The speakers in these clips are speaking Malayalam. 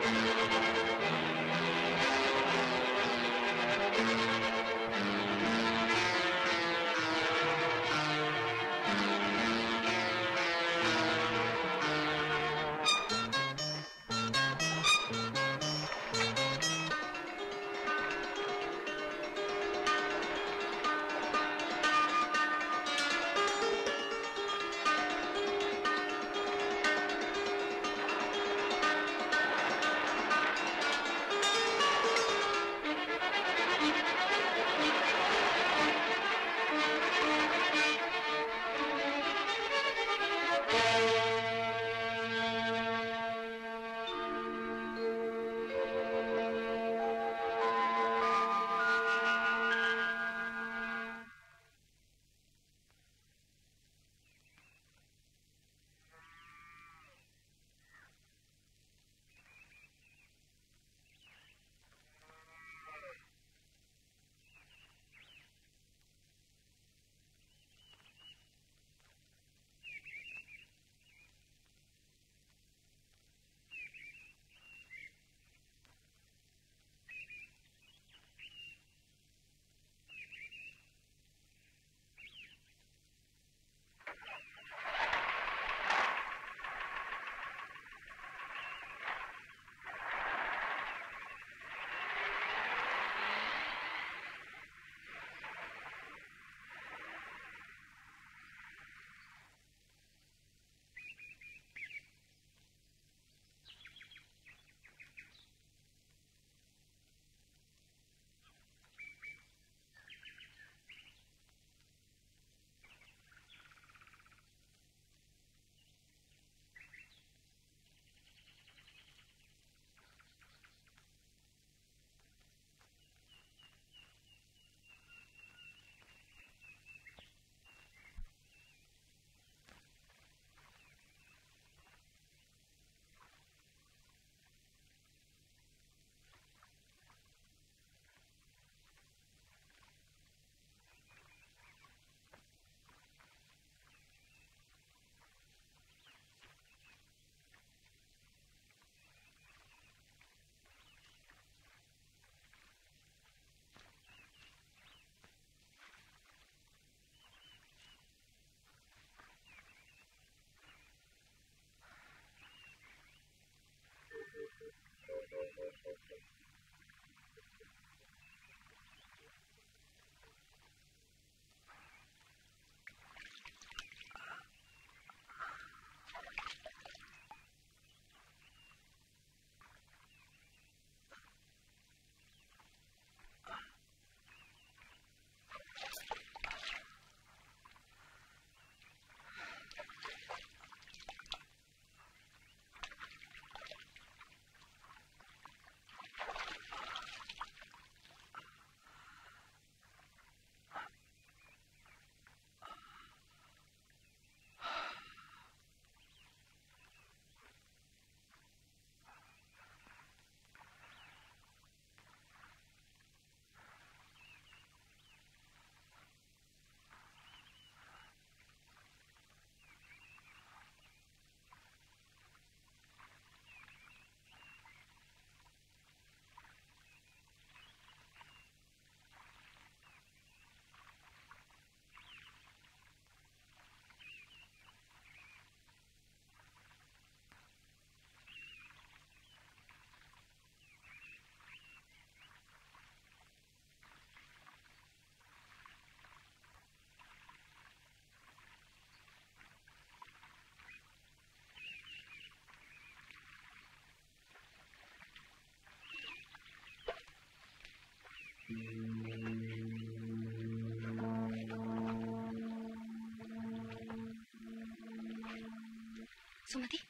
സുമതി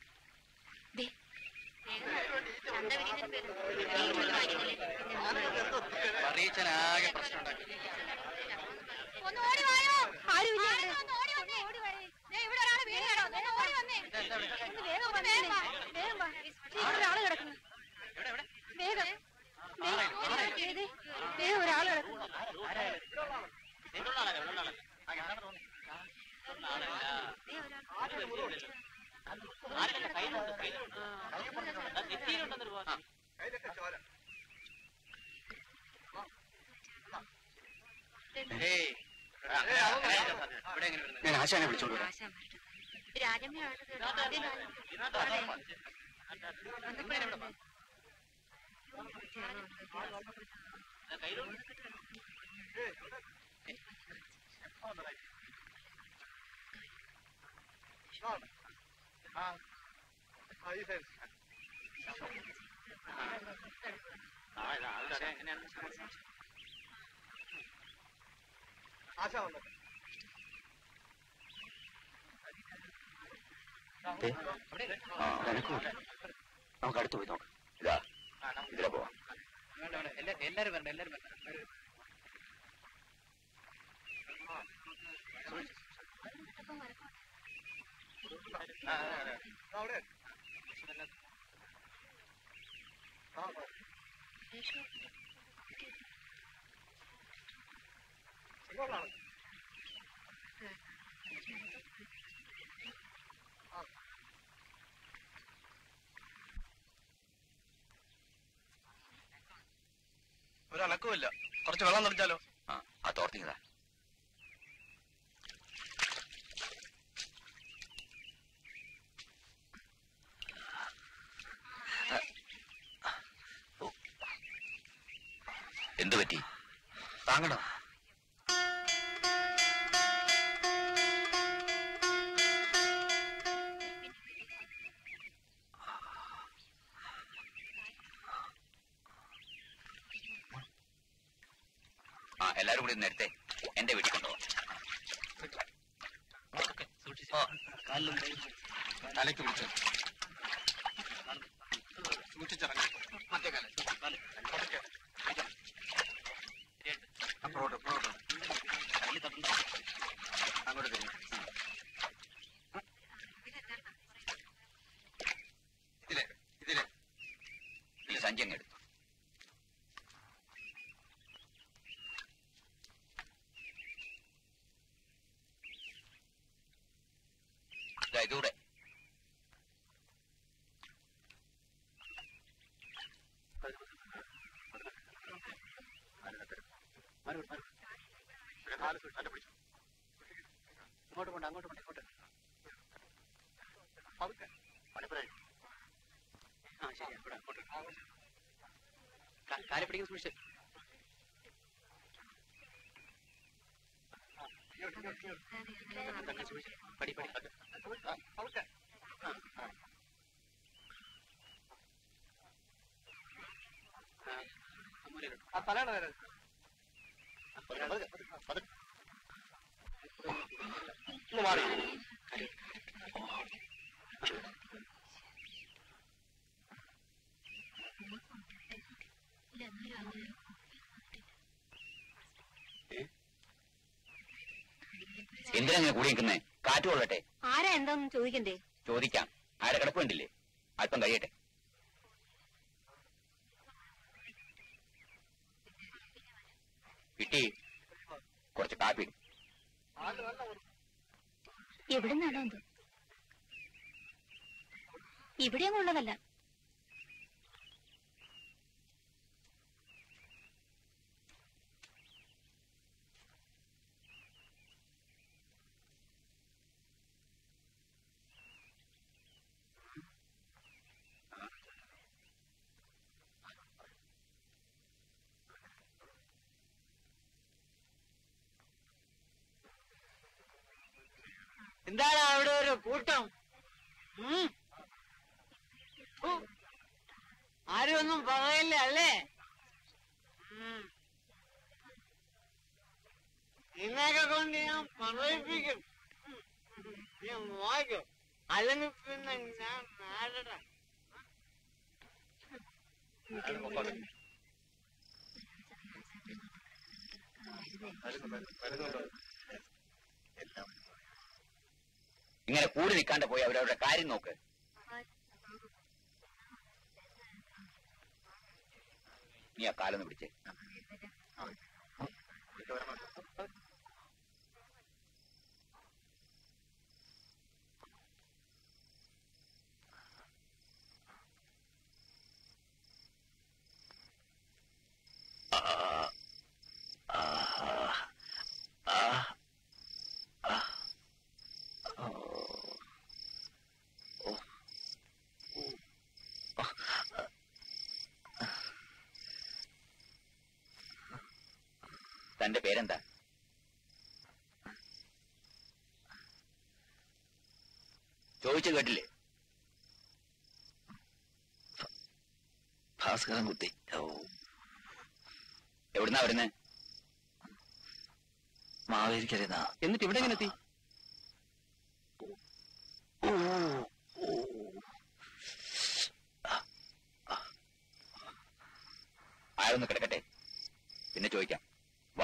ദേ അറിയിച്ചാലാകെ പ്രശ്നം ഉണ്ടാക്കി ഒന്ന് ഓടി വായോ ആരുമില്ല ഒന്ന് ഓടി വന്നേ ഓടി വായേ ദേ ഇവിടെ ഒരാൾ വീണ് കിടക്കുന്നു ഒന്ന് ഓടി വന്നേ ഒന്ന് വേഗം വന്നേ വേഗം വാ ദേ ഇവിടെ ഒരാൾ കിടക്കുന്നു വേഗം ദേ, ദേ, ദേ, ദേ ഒരാൾ കിടക്കുന്നു ആശാനെ വിളിച്ചോണ്ട് വരാം രാജമ്മയാണ് ആദ്യം കാണുന്നത്. ദേ, ആ, നിനക്കുമില്ല. നമുക്ക് അടുത്ത് പോയി നോക്കാം ഇതാ ഇതിലെ പോവാം എല്ലാരും വരണ്ട എല്ലാരും വരണ്ട ഒരനക്കമില്ല കുറച്ച് വെള്ളം നിറച്ചാലോ ആ ആ തോർത്തിങ്ങതാ എന്തു പറ്റി താങ്ങണോ ആ എല്ലാരും കൂടി നേരത്തെ എന്റെ വീട്ടിൽ കൊണ്ടുപോകാം തലയ്ക്ക് പിടിച്ച് സൂക്ഷിച്ചിറങ്ങി മറ്റേ കാലം അപ്പുറോട്ട് അപ്പുറോട്ട് അങ്ങോട്ട് തിരിഞ്ഞു ഇതിലെ ഇതിലെ ഇതിൽ സഞ്ചി അങ്ങ് എടുത്തു ദാ ഇതൂടെ അങ്ങോട്ട് പോണ്ട അങ്ങോട്ട് പോണ്ട ഇങ്ങോട്ട് ആ ശരി ഇവിടെ അങ്ങോട്ട് കാ- കാലെ പിടിക്കുന്ന സൂക്ഷിച്ച് തന്നെ സൂക്ഷിച്ച്. പടി പടി ആ, അമ്മൂലിയിലുണ്ട്. ആ തലയുടെ നേരെ ഒന്ന് മാറി എന്തിനാ ഇങ്ങനെ കൂടി നിൽക്കുന്നേ കാറ്റ് കൊള്ളട്ടെ ആരാ എന്താന്ന് ചോദിക്കണ്ടേ ചോദിക്കാം ആരെ കിടപ്പ് കണ്ടില്ലേ അല്പം കഴിയട്ടെ കിട്ടി കുറച്ച് കാപ്പി ഇട്. എവിടെ നിന്നാണോ എന്തോ ഇവിടെയൊന്നും ഉള്ളതല്ല എന്താണ് അവിടെ ഒരു കൂട്ടം ഉം? ഹു. ആരും ഒന്നും പറയില്ല അല്ലേ ഉം. നിന്നെയൊക്കെ കൊണ്ട് ഞാൻ പറയിപ്പിക്കും ഉം. ഞാൻ വായിക്കും അല്ലെങ്കിൽ പിന്നെ ഞാൻ നാടട ഇങ്ങനെ കൂടി നിൽക്കാണ്ട് പോയി അവരവരുടെ കാര്യം നോക്ക് നീ ആ കാലൊന്ന് പിടിച്ചേ തന്റെ പേരെന്താ ചോദിച്ചു കേട്ടില്ലേ ഭാസ്കരൻ കുത്തി ഓ എവിടുന്നാ വരുന്നേ മാവേലിക്കരയുന്ന എന്നിട്ട് ഇവിടെ എങ്ങനെ എത്തി ആയൊന്ന് കിടക്കട്ടെ പിന്നെ ചോദിക്കാം വാ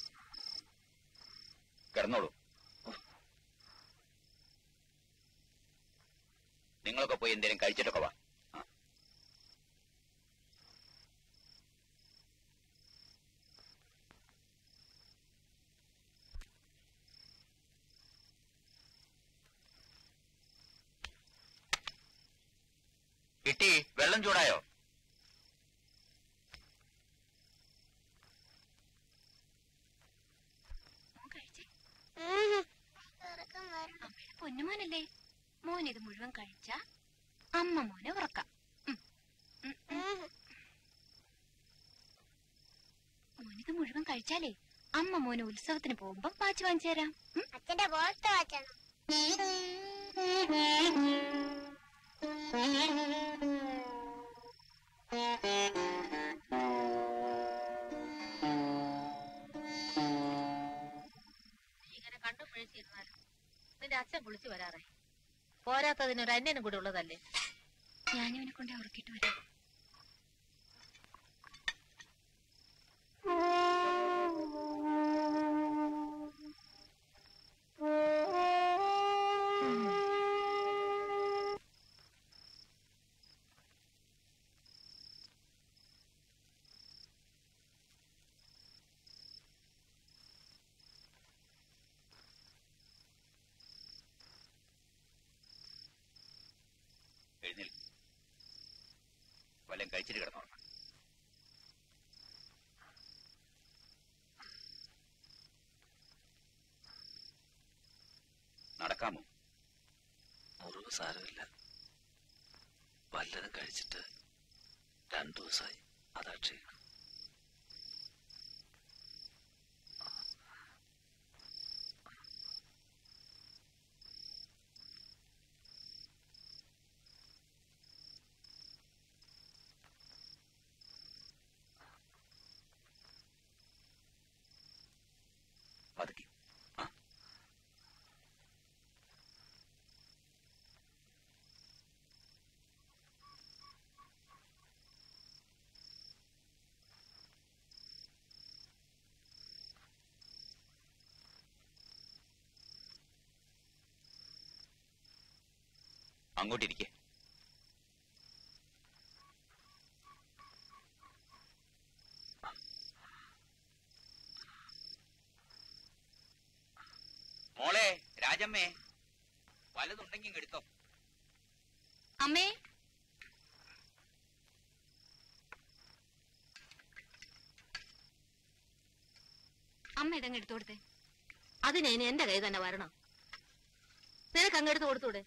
കിടന്നോളൂ നിങ്ങളൊക്കെ പോയി എന്തേലും കഴിച്ചിട്ടൊക്കെ വാ ആ. കിട്ടി വെള്ളം ചൂടായോ മോൻ കഴിച്ചേ അമ്മയുടെ പൊന്നുമോനല്ലേ മോൻ ഇത് മുഴുവൻ കഴിച്ച അമ്മ മോനെ ഉറക്കാം ഉം. ഉം, ഉം. മോനിത് മുഴുവൻ കഴിച്ചാലേ അമ്മ മോന് ഉത്സവത്തിന് പോകുമ്പോ വാച്ച് വാങ്ങിച്ചു തരാം ഉം? അച്ഛന്റെ പോസ്റ്റ് വാച്ചണം ഇങ്ങനെ കണ്ടു പിഴിച്ചിരുന്നാലും നിന്റെ അച്ഛൻ കുളിച്ചു വരാറേ പോരാത്തതിന് ഒരു അന്യനും കൂടി ഉള്ളതല്ലേ ഞാനിവനെ കൊണ്ട് ഉറക്കിട്ട് വരാം എഴുന്നേൽ വല്ലതും കഴിച്ചിട്ട് കിടന്നോളണം നടക്കാമോ മുറിവ് സാരമില്ല വല്ലതും കഴിച്ചിട്ട് രണ്ടു ദിവസമായി അതാ ക്ഷീണം പതുക്കി ആ അങ്ങോട്ടിരിക്കെ മോളെ രാജമ്മേ വലതുണ്ടെങ്കിൽ ഇങ്ങ് എടുത്തോ അമ്മേ അമ്മ ഇതങ്ങ് എടുത്തു കൊടുത്തേ അതിന് ഇനി എന്റെ കൈ തന്നെ വരണം നിനക്ക് അങ്ങെടുത്ത് കൊടുത്തൂടെ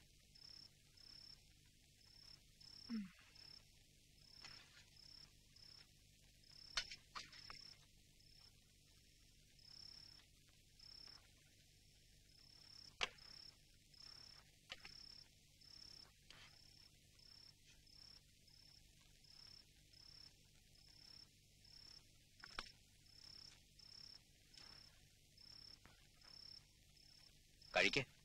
കഴിക്ക്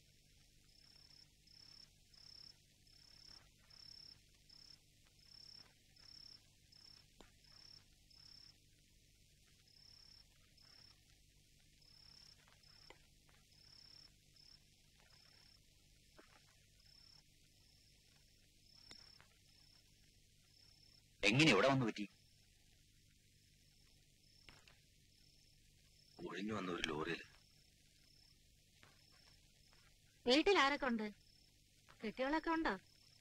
എങ്ങനെ ഇവിടെ വന്നു പറ്റി ഒഴിഞ്ഞു വന്ന ഒരു ലോറിയിൽ വീട്ടിൽ ആരൊക്കെ ഉണ്ട് കെട്ടികളൊക്കെ ഉണ്ടോ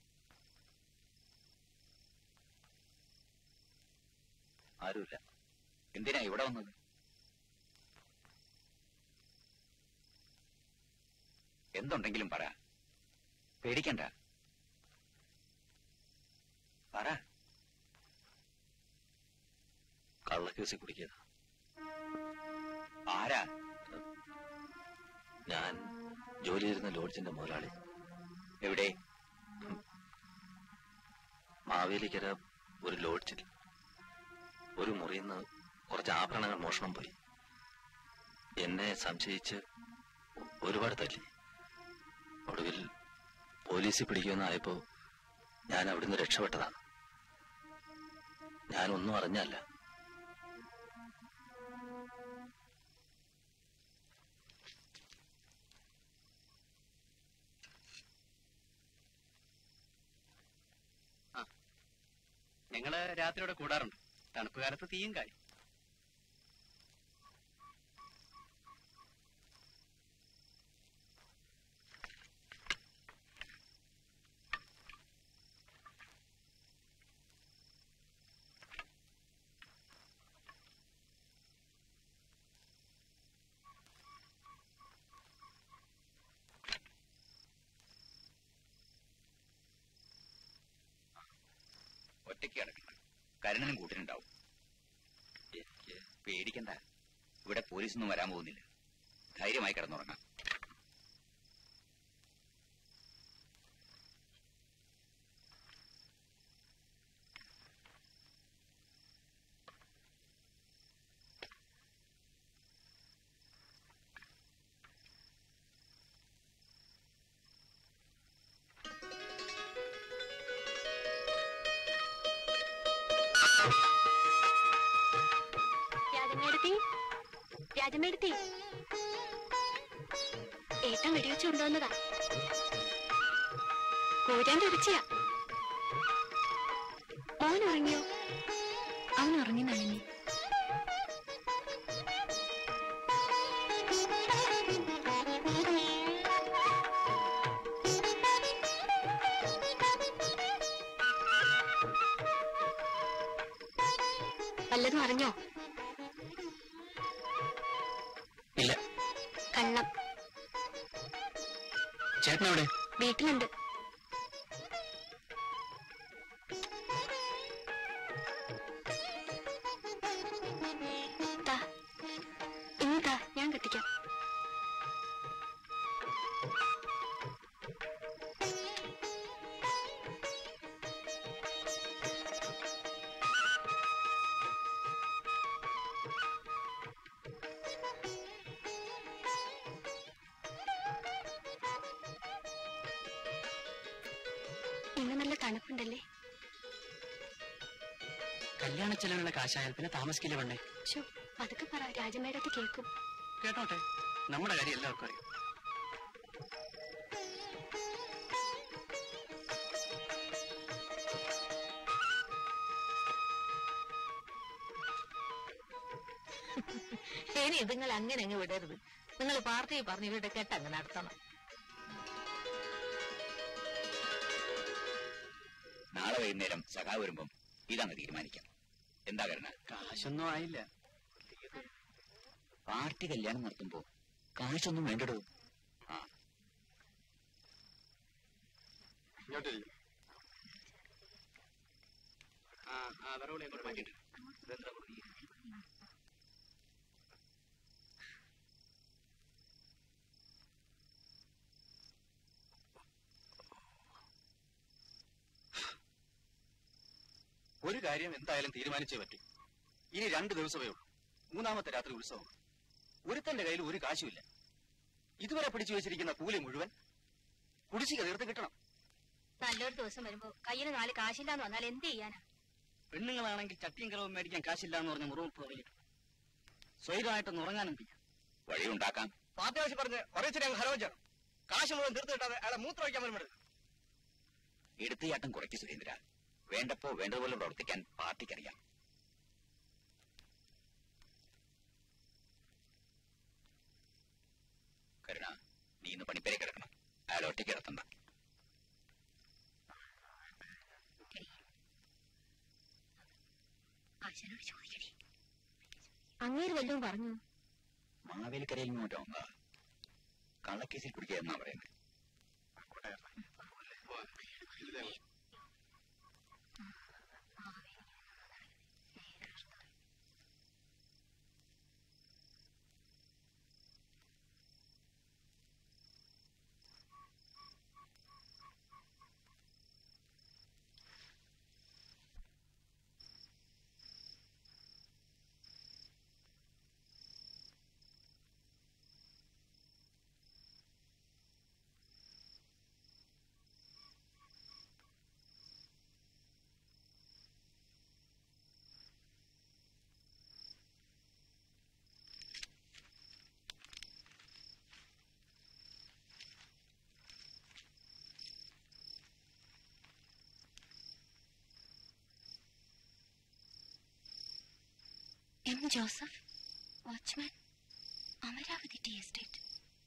ആരുമില്ല എന്തിനാ ഇവിടെ വന്നത് എന്തുണ്ടെങ്കിലും പറ പേടിക്കണ്ട പറ കള്ളക്കേസി കുടിക്കുക ആരാ ഞാൻ ജോലി ചെയ്യുന്ന ലോഡ്ജിന്റെ മുതലാളി എവിടെ മാവേലിക്കര ഒരു ലോഡ്ജിൽ ഒരു മുറിയിൽ നിന്ന് കുറച്ച് ആഭരണങ്ങൾ മോഷണം പോയി എന്നെ സംശയിച്ച് ഒരുപാട് തല്ലി ഒടുവിൽ പോലീസ് പിടിക്കുമെന്നായപ്പോ ഞാൻ അവിടുന്ന് രക്ഷപ്പെട്ടതാണ് ഞാനൊന്നും അറിഞ്ഞല്ല ഞങ്ങള് രാത്രിയോടെ കൂടാറുണ്ട് തണുപ്പ് കാലത്ത് തീയും കായും ഒറ്റയ്ക്ക് കിടക്കണ്ട കരുണനും കൂട്ടിനുണ്ടാവും എനിക്ക് പേടിക്കണ്ട ഇവിടെ പോലീസൊന്നും വരാൻ പോകുന്നില്ല ധൈര്യമായി കിടന്നുറങ്ങാം രാജമേടത്തി രാജമേടത്തി ഏട്ടൻ വെടിവെച്ച് കൊണ്ടുവന്നതാ കൂരാൻ തുടച്ചിയാ മോൻ ഉറങ്ങിയോ അവൻ ഉറങ്ങി നനഞ്ഞു വല്ലതും അറിഞ്ഞോ ഇല്ല കള്ളം ചേട്ടനെവിടെ വീട്ടിലുണ്ട് ദാ, ഇനി ദാ, ഞാൻ കത്തിക്കാം ഇന്ന് നല്ല തണുപ്പുണ്ടല്ലേ കല്യാണ ചെലവിനുള്ള കാശായാൽ പിന്നെ താമസിക്കില്ല വേണ്ടേ ശോ അതൊക്കെ പറ രാജമേടത്ത് കേൾക്കും കേട്ടോട്ടെ നമ്മുടെ കാര്യം എല്ലാവർക്കും അറിയാം ഇനി ഇതുങ്ങൾ അങ്ങനെ അങ്ങ് വിടരുത് നിങ്ങൾ പാർട്ടിയിൽ പറഞ്ഞ് ഇവരുടെ കെട്ടങ്ങ് നടത്തണം നാളെ വൈകുന്നേരം സഖാവ് വരുമ്പം ഇതങ്ങ് തീരുമാനിക്കാം എന്താ കരുണ കാശൊന്നും ആയില്ല പാർട്ടി കല്യാണം നടത്തുമ്പോ കാശൊന്നും വേണ്ടടോ ആ ആ ആ വെറുതെ അങ്ങോട്ട് മാറ്റിയിട്ട് ഒരു കാര്യം എന്തായാലും തീരുമാനിച്ചേ പറ്റൂ ഇനി രണ്ട് ദിവസമേ ഉള്ളൂ മൂന്നാമത്തെ രാത്രി ഉത്സവം ഒരുത്തന്റെ കയ്യിൽ ഒരു കാശുമില്ല ഇതുവരെ പിടിച്ചു വെച്ചിരിക്കുന്ന കൂലി മുഴുവൻ കുടിശ്ശിക തീർത്ത് കിട്ടണം നല്ലൊരു ദിവസം വരുമ്പോ കയ്യിൽ നാല് കാശില്ലാന്ന് വന്നാൽ എന്ത് ചെയ്യാനാ പെണ്ണുങ്ങളാണെങ്കിൽ ചട്ടിയും കിളവും മേടിക്കാൻ കാശില്ല എന്ന് പറഞ്ഞ മുറിവ് പറയും സ്വൈരമായിട്ടൊന്ന് ഉറങ്ങാനും വയ്യ വഴിയുണ്ടാക്കാം പാർട്ടി ആവശ്യം പറഞ്ഞ് പറയച്ചിരി ഹരോജാണ് കാശ് മുഴുവൻ തീർത്ത് കിട്ടാതെ അയാളെ മൂത്രം ഒഴിക്കാൻ വരുമ്പോൾ എടുത്തുചാട്ടം കുറയ്ക്ക് സുരേന്ദ്ര വേണ്ടപ്പോ വേണ്ടതുപോലെ പ്രവർത്തിക്കാൻ പാർട്ടിക്കറിയാം കരുണ നീ ഇന്ന് പണിപ്പേരെ കിടക്കണം അയാൾ ഒറ്റയ്ക്ക് കിടത്തണ്ട ആശാനോട് ചോദിക്കണേ അങ്ങേര് വല്ലതും പറഞ്ഞു മാവേലിക്കരയിൽ നിന്ന് മറ്റോ വന്നതാ. കള്ളക്കേസിൽ കുടിക്കുക എന്നാ പറയുന്നത് Joseph watchman Amaravati tea estate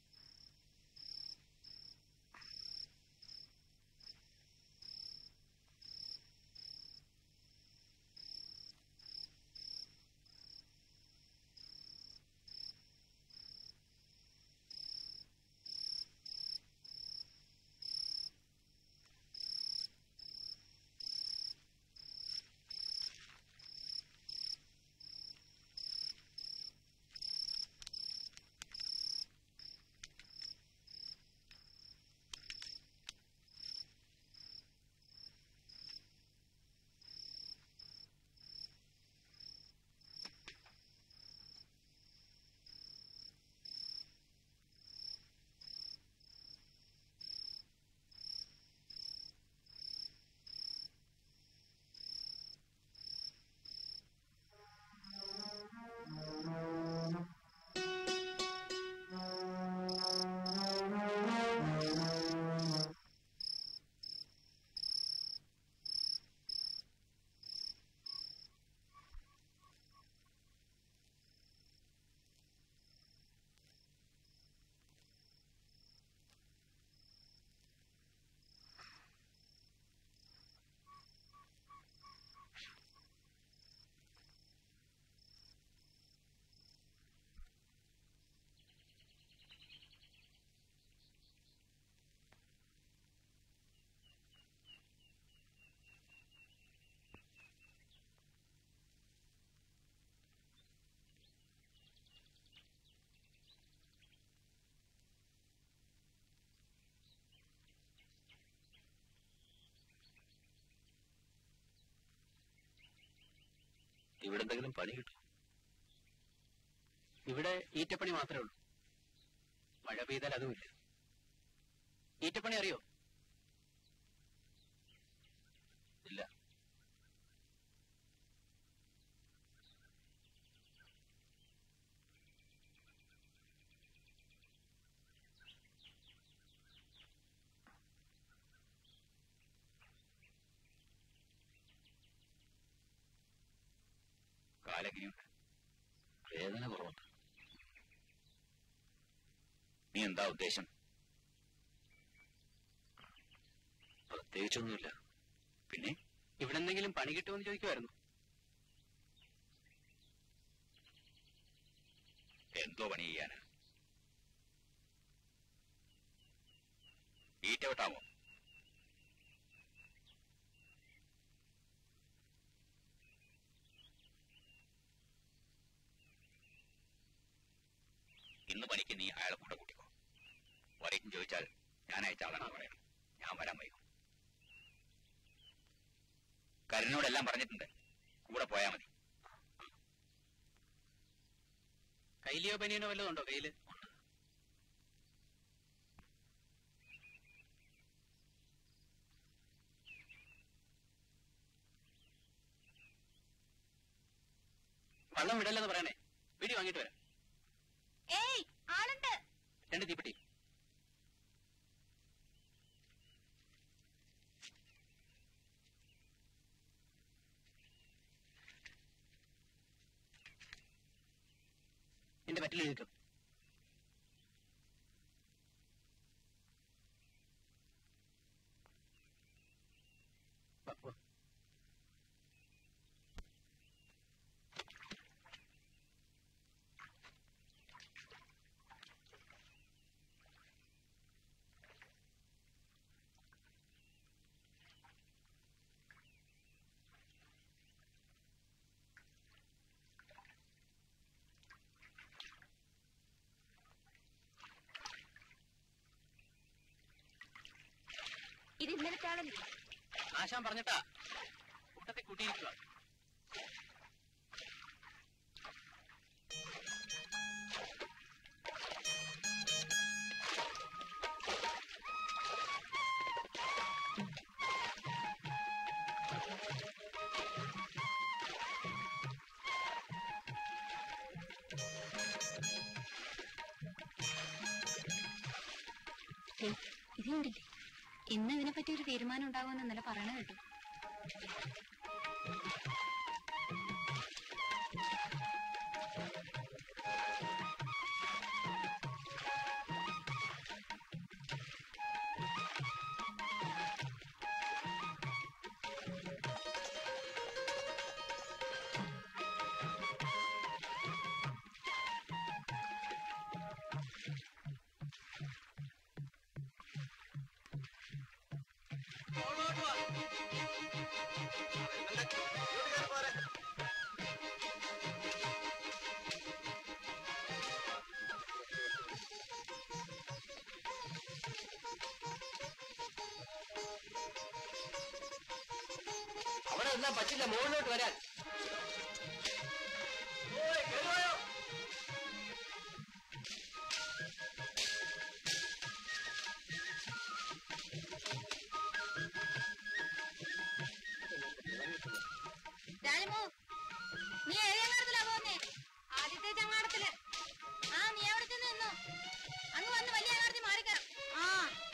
ഇവിടെ എന്തെങ്കിലും പണി കിട്ടും ഇവിടെ ഈറ്റപ്പണി മാത്രമേ ഉള്ളൂ മഴ പെയ്താൽ അതുമില്ല ഈറ്റപ്പണി അറിയോ ഇല്ല കാലെങ്ങനെയുണ്ട് വേദന കുറവുണ്ട് നീ എന്താ ഉദ്ദേശം പ്രത്യേകിച്ചൊന്നുമില്ല പിന്നെ ഇവിടെ എന്തെങ്കിലും പണി കിട്ടുമെന്ന് ചോദിക്കുമായിരുന്നു എന്തോ പണി ചെയ്യാനാ ഈറ്റ വെട്ടാമോ ഇന്ന് പണിക്ക് നീ അയാളെ കൂടെ കൂട്ടിക്കോ വരയ്ക്കും ചോദിച്ചാൽ ഞാൻ അയച്ച ആളാണെന്ന് പറയണം ഞാൻ വരാൻ വൈകും കരനോടെല്ലാം പറഞ്ഞിട്ടുണ്ട് കൂടെ പോയാ മതി കൈലിയോ പനിയനോ വല്ലതും ഉണ്ടോ കയ്യില് വള്ളം വിടല്ലെന്ന് പറയണേ വീടി വാങ്ങിട്ട് വരാം ഏയ് ആളുണ്ട് രണ്ട് തീപ്പെട്ടി എന്റെ പറ്റിൽ നിൽക്കും ഇത് ഇന്നലത്തെ ആളല്ലേ ആശാൻ പറഞ്ഞിട്ടാ കൂട്ടത്തിൽ കൂട്ടിയിരിക്കുക ഇത് കണ്ടില്ലേ ഇന്ന് ഇതിനെ പറ്റി ഒരു തീരുമാനം ഉണ്ടാകുമെന്ന് ഇന്നലെ പറയണ കേട്ടു അവിടെ ഒന്നും പറ്റില്ല മുകളിലോട്ട് വരാൻ രാജമോ നീ ഏഴാങ്ങാടത്തിലാ പോകുന്നേ ആദ്യത്തെ ചങ്ങാടത്തില് ആ നീ അവിടെ ചെന്ന് നിന്നോ അങ്ങ് വന്ന് വലിയ അങ്ങാടത്തിൽ മാറിക്കറാം ആ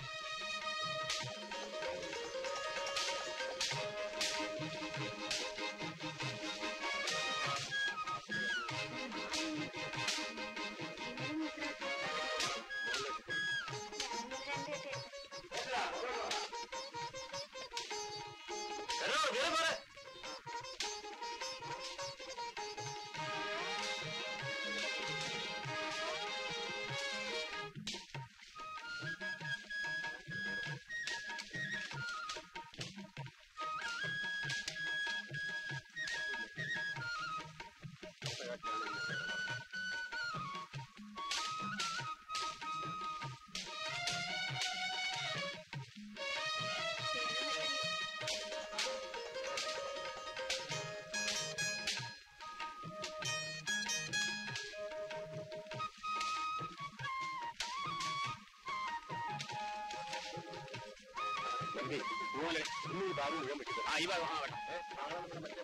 ആ ഈ ഭാഗം ആ വേണ്ട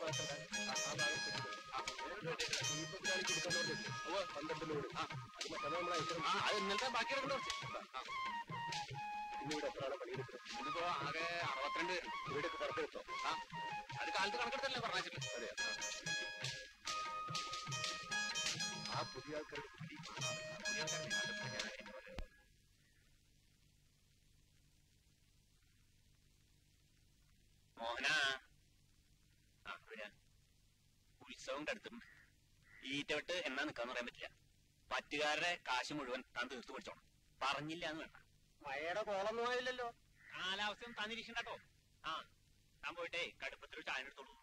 ആ അത് ഇന്നലത്തെ ബാക്കി എടുക്കണ്ട ഇന്നിപ്പോ ആകെ അറുപത്തിരണ്ട് പേര് വീടൊക്കെ കണക്കെടുത്തോ ആ അത് കാലത്ത് കണക്കെടുത്തല്ലേ പറഞ്ഞിട്ട് അതെ ആ പുതിയ ആൾക്കാർക്ക് പുതിയ ആൾക്കാർക്ക് അത് പ്രചാരം മോഹന ആ വരാ. ഉത്സവം കടുത്തുണ്ട് ഈറ്റവിട്ട് എന്നാ നിക്കാന്ന് പറയാൻ പറ്റില്ല പറ്റുകാരുടെ കാശ് മുഴുവൻ താൻ തീർത്തു പിടിച്ചോണം പറഞ്ഞില്ല എന്ന് വേണ്ട മഴയുടെ കോളം പോയില്ലല്ലോ കാലാവസ്ഥ താൻ നിരീക്ഷണട്ടോ ആ താൻ പോയിട്ടേ കടുപ്പത്തിൽ ചായ എടുത്തോളൂ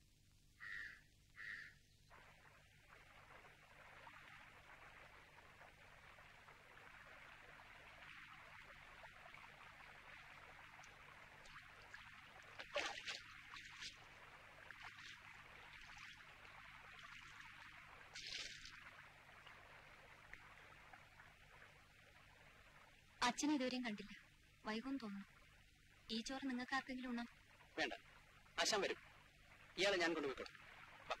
അച്ഛനെ ഇതുവരെയും കണ്ടില്ല വൈകും തോന്നുന്നു ഈ ചോറ് നിങ്ങൾക്ക് ആർക്കെങ്കിലും ഉണ്ണാം വേണ്ട ആശാൻ വരും ഇയാളെ ഞാൻ കൊണ്ടുപോയിക്കോട്ടെ വാ.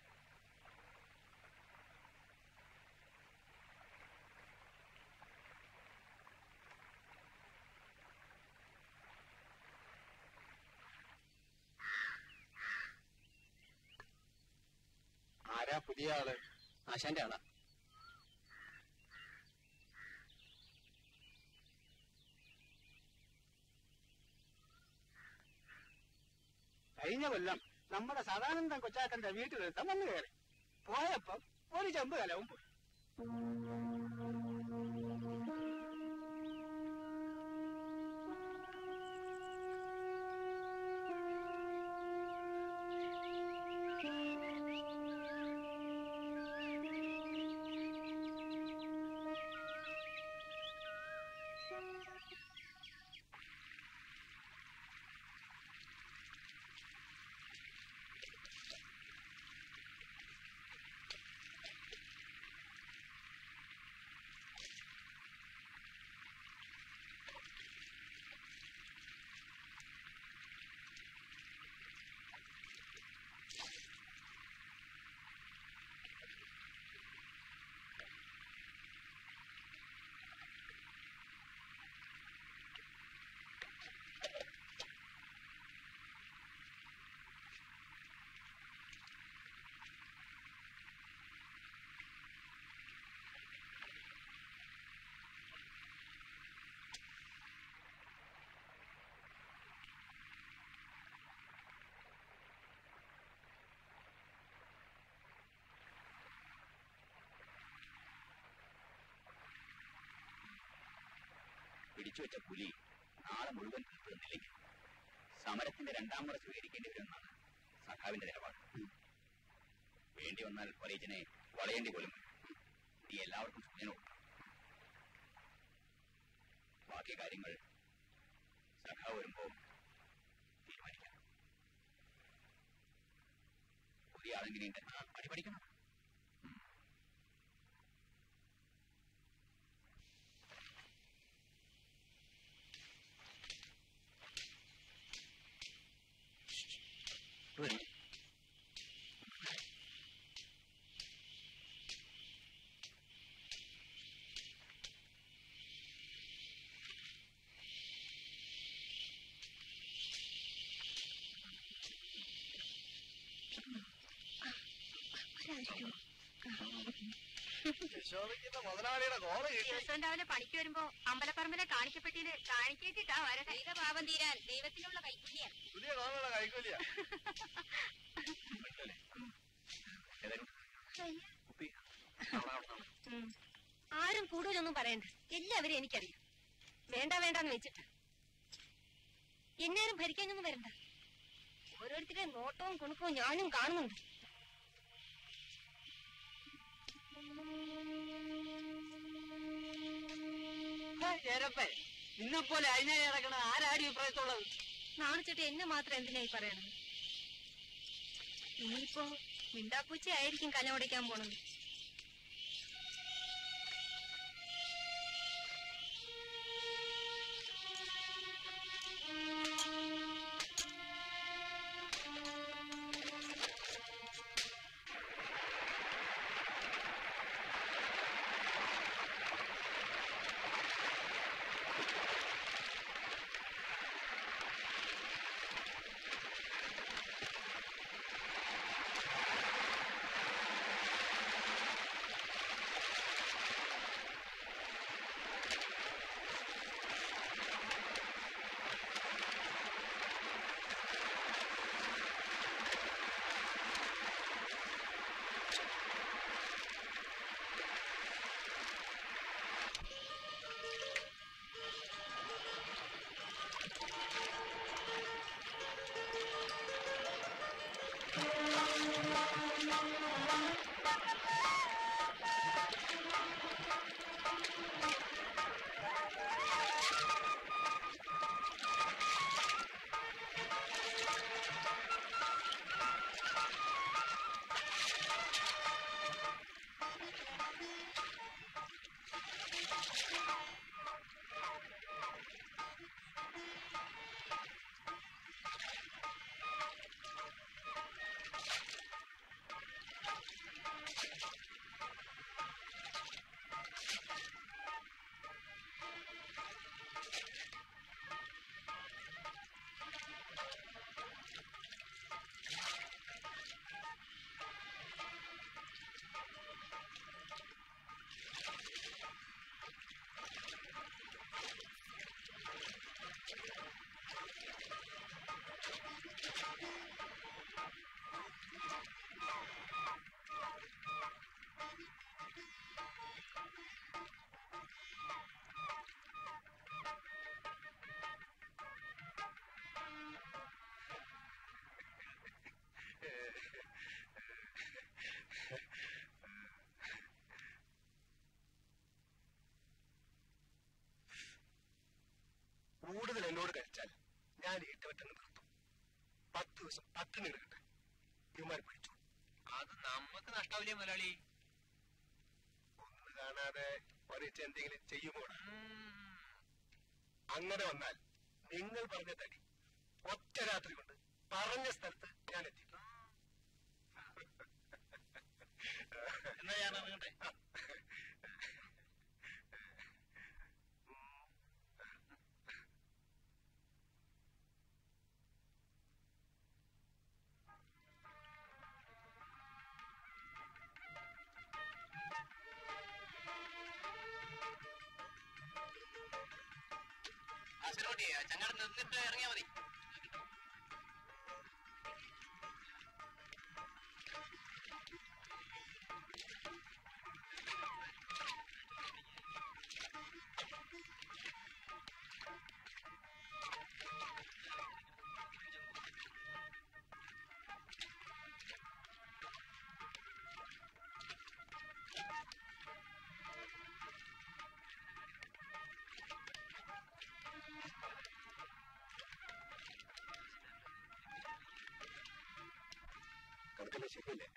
ആരാ പുതിയ ആള് ആശാന്റെ ആളാ കഴിഞ്ഞ കൊല്ലം നമ്മുടെ സദാനന്ദൻ കൊച്ചാക്കന്റെ വീട്ടിലെടുത്ത വന്നു കയറി പോയപ്പം ഒരു ചെമ്പ് കലവും പോയി പിടിച്ചു വെച്ച പുലി നാളെ മുഴുവൻ തീർന്നില്ലെങ്കിൽ സമരത്തിന്റെ രണ്ടാം മുറ സ്വീകരിക്കേണ്ടി വരുമെന്നാണ് സഖാവിന്റെ നിലപാട് വേണ്ടി വന്നാൽ ഫറീജിനെ വളയേണ്ടി പോലും വരും. നീ എല്ലാവർക്കും സൂചന കൊടുക്കണം ബാക്കി കാര്യങ്ങൾ സഖാവ് വരുമ്പോ തീരുമാനിക്കാം പുതിയ ആളെങ്ങനെയുണ്ട് പണി പഠിക്കണം വരും മുതലാളിയുടെ കോള ദിവസവും രാവിലെ പണിക്ക് വരുമ്പോ അമ്പലപ്പറമ്പിലെ കാണിക്കപ്പെട്ടിയില് കാണിക്കേറ്റിട്ടാ വരണേ പാപം തീരാൻ ദൈവത്തിനുള്ള കൈക്കുള്ളിയാ പുതിയ കോളയുടെ കൈക്കൂലിയ ആരും കൂടുതലൊന്നും പറയണ്ട എല്ലാവരും എനിക്കറിയാം വേണ്ട വേണ്ടെന്ന് വെച്ചിട്ട് എന്നാരും ഭരിക്കാനൊന്നും വരണ്ട ഓരോരുത്തരുടെ നോട്ടവും കുണുക്കവും ഞാനും കാണുന്നുണ്ട് ചേരപ്പേ നിന്നെ പോലെ അഴിഞ്ഞാൽ കിടക്കണ ആരാടി അഭിപ്രായത്തുള്ളത് നാണിച്ചിട്ട് എന്നെ മാത്രം എന്തിനായി പറയണത് ഇനിയിപ്പോ മിണ്ടാപ്പൂച്ച ആയിരിക്കും കലമുടയ്ക്കാൻ പോണത് കൂടുതൽ എന്നോട് കഴിച്ചാൽ ഞാൻ ഈട്ടവറ്റെന്ന് നിർത്തും പത്ത് ദിവസം പട്ടിണി എടുക്കട്ടെ ഇവന്മാർ പിടിച്ചു അത് നമുക്ക് നഷ്ടാവില്ലേ മുതലാളി ഒന്ന് കാണാതെ ഒരേച്ച് എന്തെങ്കിലും ചെയ്യുമോ അങ്ങനെ വന്നാൽ നിങ്ങൾ പറഞ്ഞ തടി ഒറ്റ രാത്രി കൊണ്ട് പറഞ്ഞ സ്ഥലത്ത് ഞാൻ എത്തിക്കും എന്നാ ഞാൻ ഇറങ്ങട്ടെ ചങ്ങാടം നിന്നിട്ട് ഇറങ്ങിയാ മതി കണക്കല്ല ശരിയല്ലേ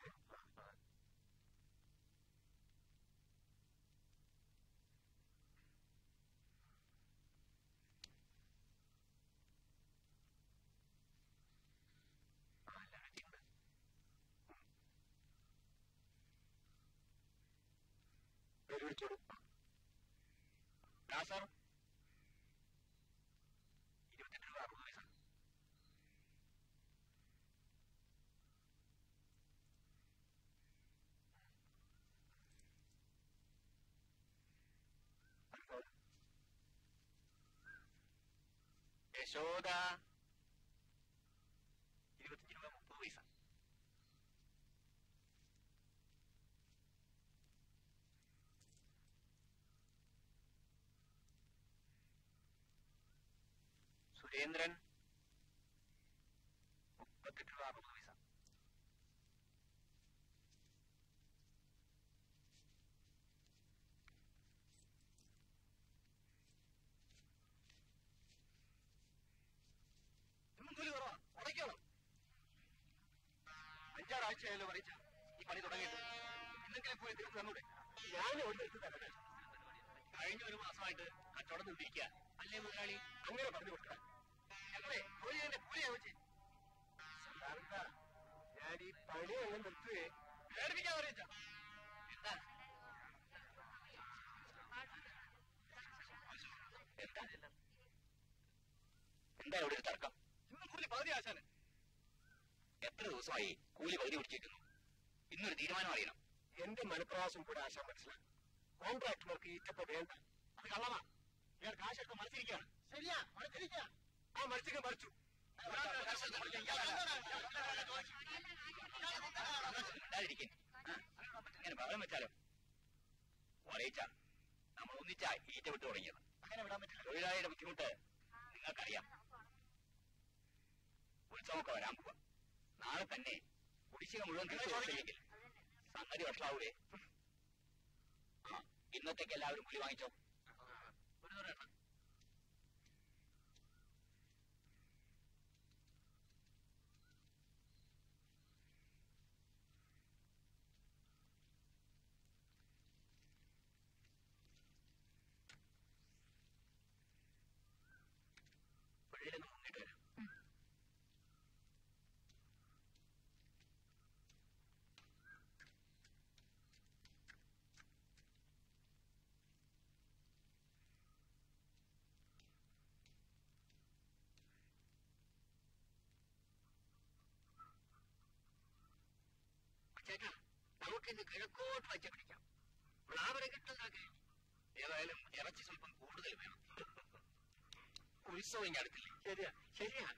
വിളിച്ചോളൂ സാർ ഇരുപത്തെട്ട് രൂപ അറുപത് പൈസ യശോദ ഇരുപത്തഞ്ച് രൂപ മുപ്പത് പൈസ സുരേന്ദ്രൻ മുപ്പത്തെട്ട് രൂപ അറുപത് പൈസ ഇന്നും കൂലി കുറവാ ഉടയ്ക്കണം അഞ്ചാറാഴ്ചയായല്ലോ പറയിച്ച ഈ പണി തുടങ്ങിയിട്ട് ഇന്നെങ്കിലും പോയി തീർത്ത് തന്നൂടെ ഞാൻ ഇവിടെ എടുത്ത് തരണേ കഴിഞ്ഞ ഒരു മാസമായിട്ട് കച്ചവടം നിർത്തിയിരിക്കുക അല്ലേ മുതലാളി അങ്ങനെ പറഞ്ഞു കൊടുക്കാം ഞങ്ങളെ ജോലി തന്നെ കൂലിയാ വെച്ച് സാറിന്റെ ഞാൻ ഈ പണി എല്ലാം നിർത്തുകയെ പേടിപ്പിക്കാൻ പറയിച്ച എന്താ എന്താ എന്താ ഇവിടെ ഒരു തർക്കം ഇന്നും കൂലി പകുതി ആശാന് എത്ര ദിവസമായി കൂലി പകുതി പിടിച്ചിരിക്കുന്നു ഇന്നൊരു തീരുമാനം അറിയണം എന്റെ മനപ്രവാസം കൂടെ ആശാൻ മനസ്സിലാക്കും കോൺട്രാക്ടർമാർക്ക് ഈറ്റപ്പ വേണ്ട അത് കള്ളമാ ഇയാൾ കാശെടുത്ത് മറിച്ചിരിക്കുകയാണ് ശരിയാ മറിച്ചിരിക്കുക ആ മത്സ്യം മറിച്ചു മിണ്ടാതിരിക്കും ഇങ്ങനെ ബഹളം വെച്ചാലോ പറയിച്ച നമ്മൾ ഒന്നിച്ച ഈറ്റ വിട്ടു തുടങ്ങിയത് അങ്ങനെ വിടാൻ പറ്റില്ല തൊഴിലാളിയുടെ ബുദ്ധിമുട്ട് നിങ്ങൾക്കറിയാം ഉത്സവമൊക്കെ വരാൻ പോവാ നാളെ തന്നെ കുടിശ്ശിക മുഴുവൻ തിരിച്ചു കൊടുത്തില്ലെങ്കിൽ സംഗതി വഷളാവൂലേ ആ ഇന്നത്തേക്ക് എല്ലാവരും കൂലി വാങ്ങിച്ചോ ഒരു നൂറ് എണ്ണം പുഴയിലൊന്ന് മുങ്ങിട്ട് വരാം ചേട്ടാ നമുക്കിന്ന് കിഴക്കോട്ട് വച്ച പിടിക്കാം പ്ലാവരെ കിട്ടുന്നതൊക്കെ ഏതായാലും ഇറച്ചി സ്വല്പം കൂടുതൽ വേണം ഉത്സവം ഇങ്ങനെ അടുത്തില്ലേ ശരിയാ ശരിയാ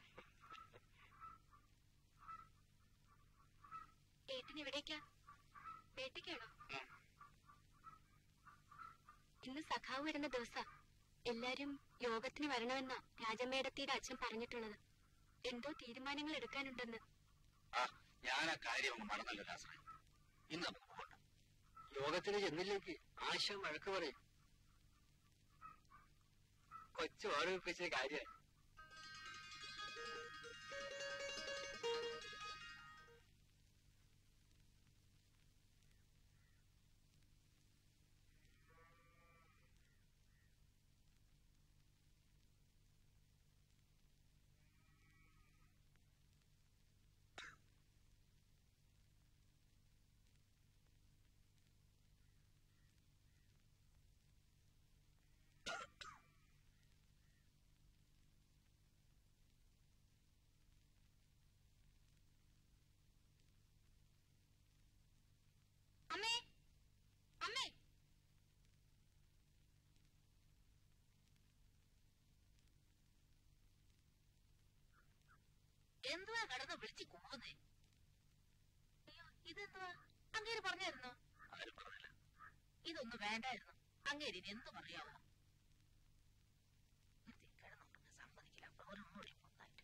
ഏട്ടൻ എവിടേക്കാ വേട്ടയ്ക്കാണോ ഇന്ന് സഖാവ് വരുന്ന ദിവസാ എല്ലാരും യോഗത്തിന് വരണമെന്നാ രാജമേടത്തിയുടെ അച്ഛൻ പറഞ്ഞിട്ടുള്ളത് എന്തോ തീരുമാനങ്ങൾ എടുക്കാനുണ്ടെന്ന് ആ ഞാൻ ആ കാര്യം അങ്ങ് മറന്നല്ലോ രാസന ഇന്ന് നമുക്ക് പോകണ്ട യോഗത്തിന് ചെന്നില്ലെങ്കിൽ ആശ വഴക്ക് പറയും കൊച്ചു ഓർമ്മിപ്പിച്ച കാര്യം അമ്മേ അമ്മേ എന്തുവാ കടന്ന് വിളിച്ച് കൂന്നേ അയ്യോ ഇതെന്തുവാ അങ്ങേര് പറഞ്ഞായിരുന്നോ ആരും പറഞ്ഞില്ല ഇതൊന്നും വേണ്ടായിരുന്നു അങ്ങേര് ഇനി എന്ത് പറയാവോ വെറുതെ കിടന്നുണ്ടെന്ന് സമ്മതിക്കില്ല അപ്പൊ അവരൊന്നുകൂടി ഒന്നായിട്ട്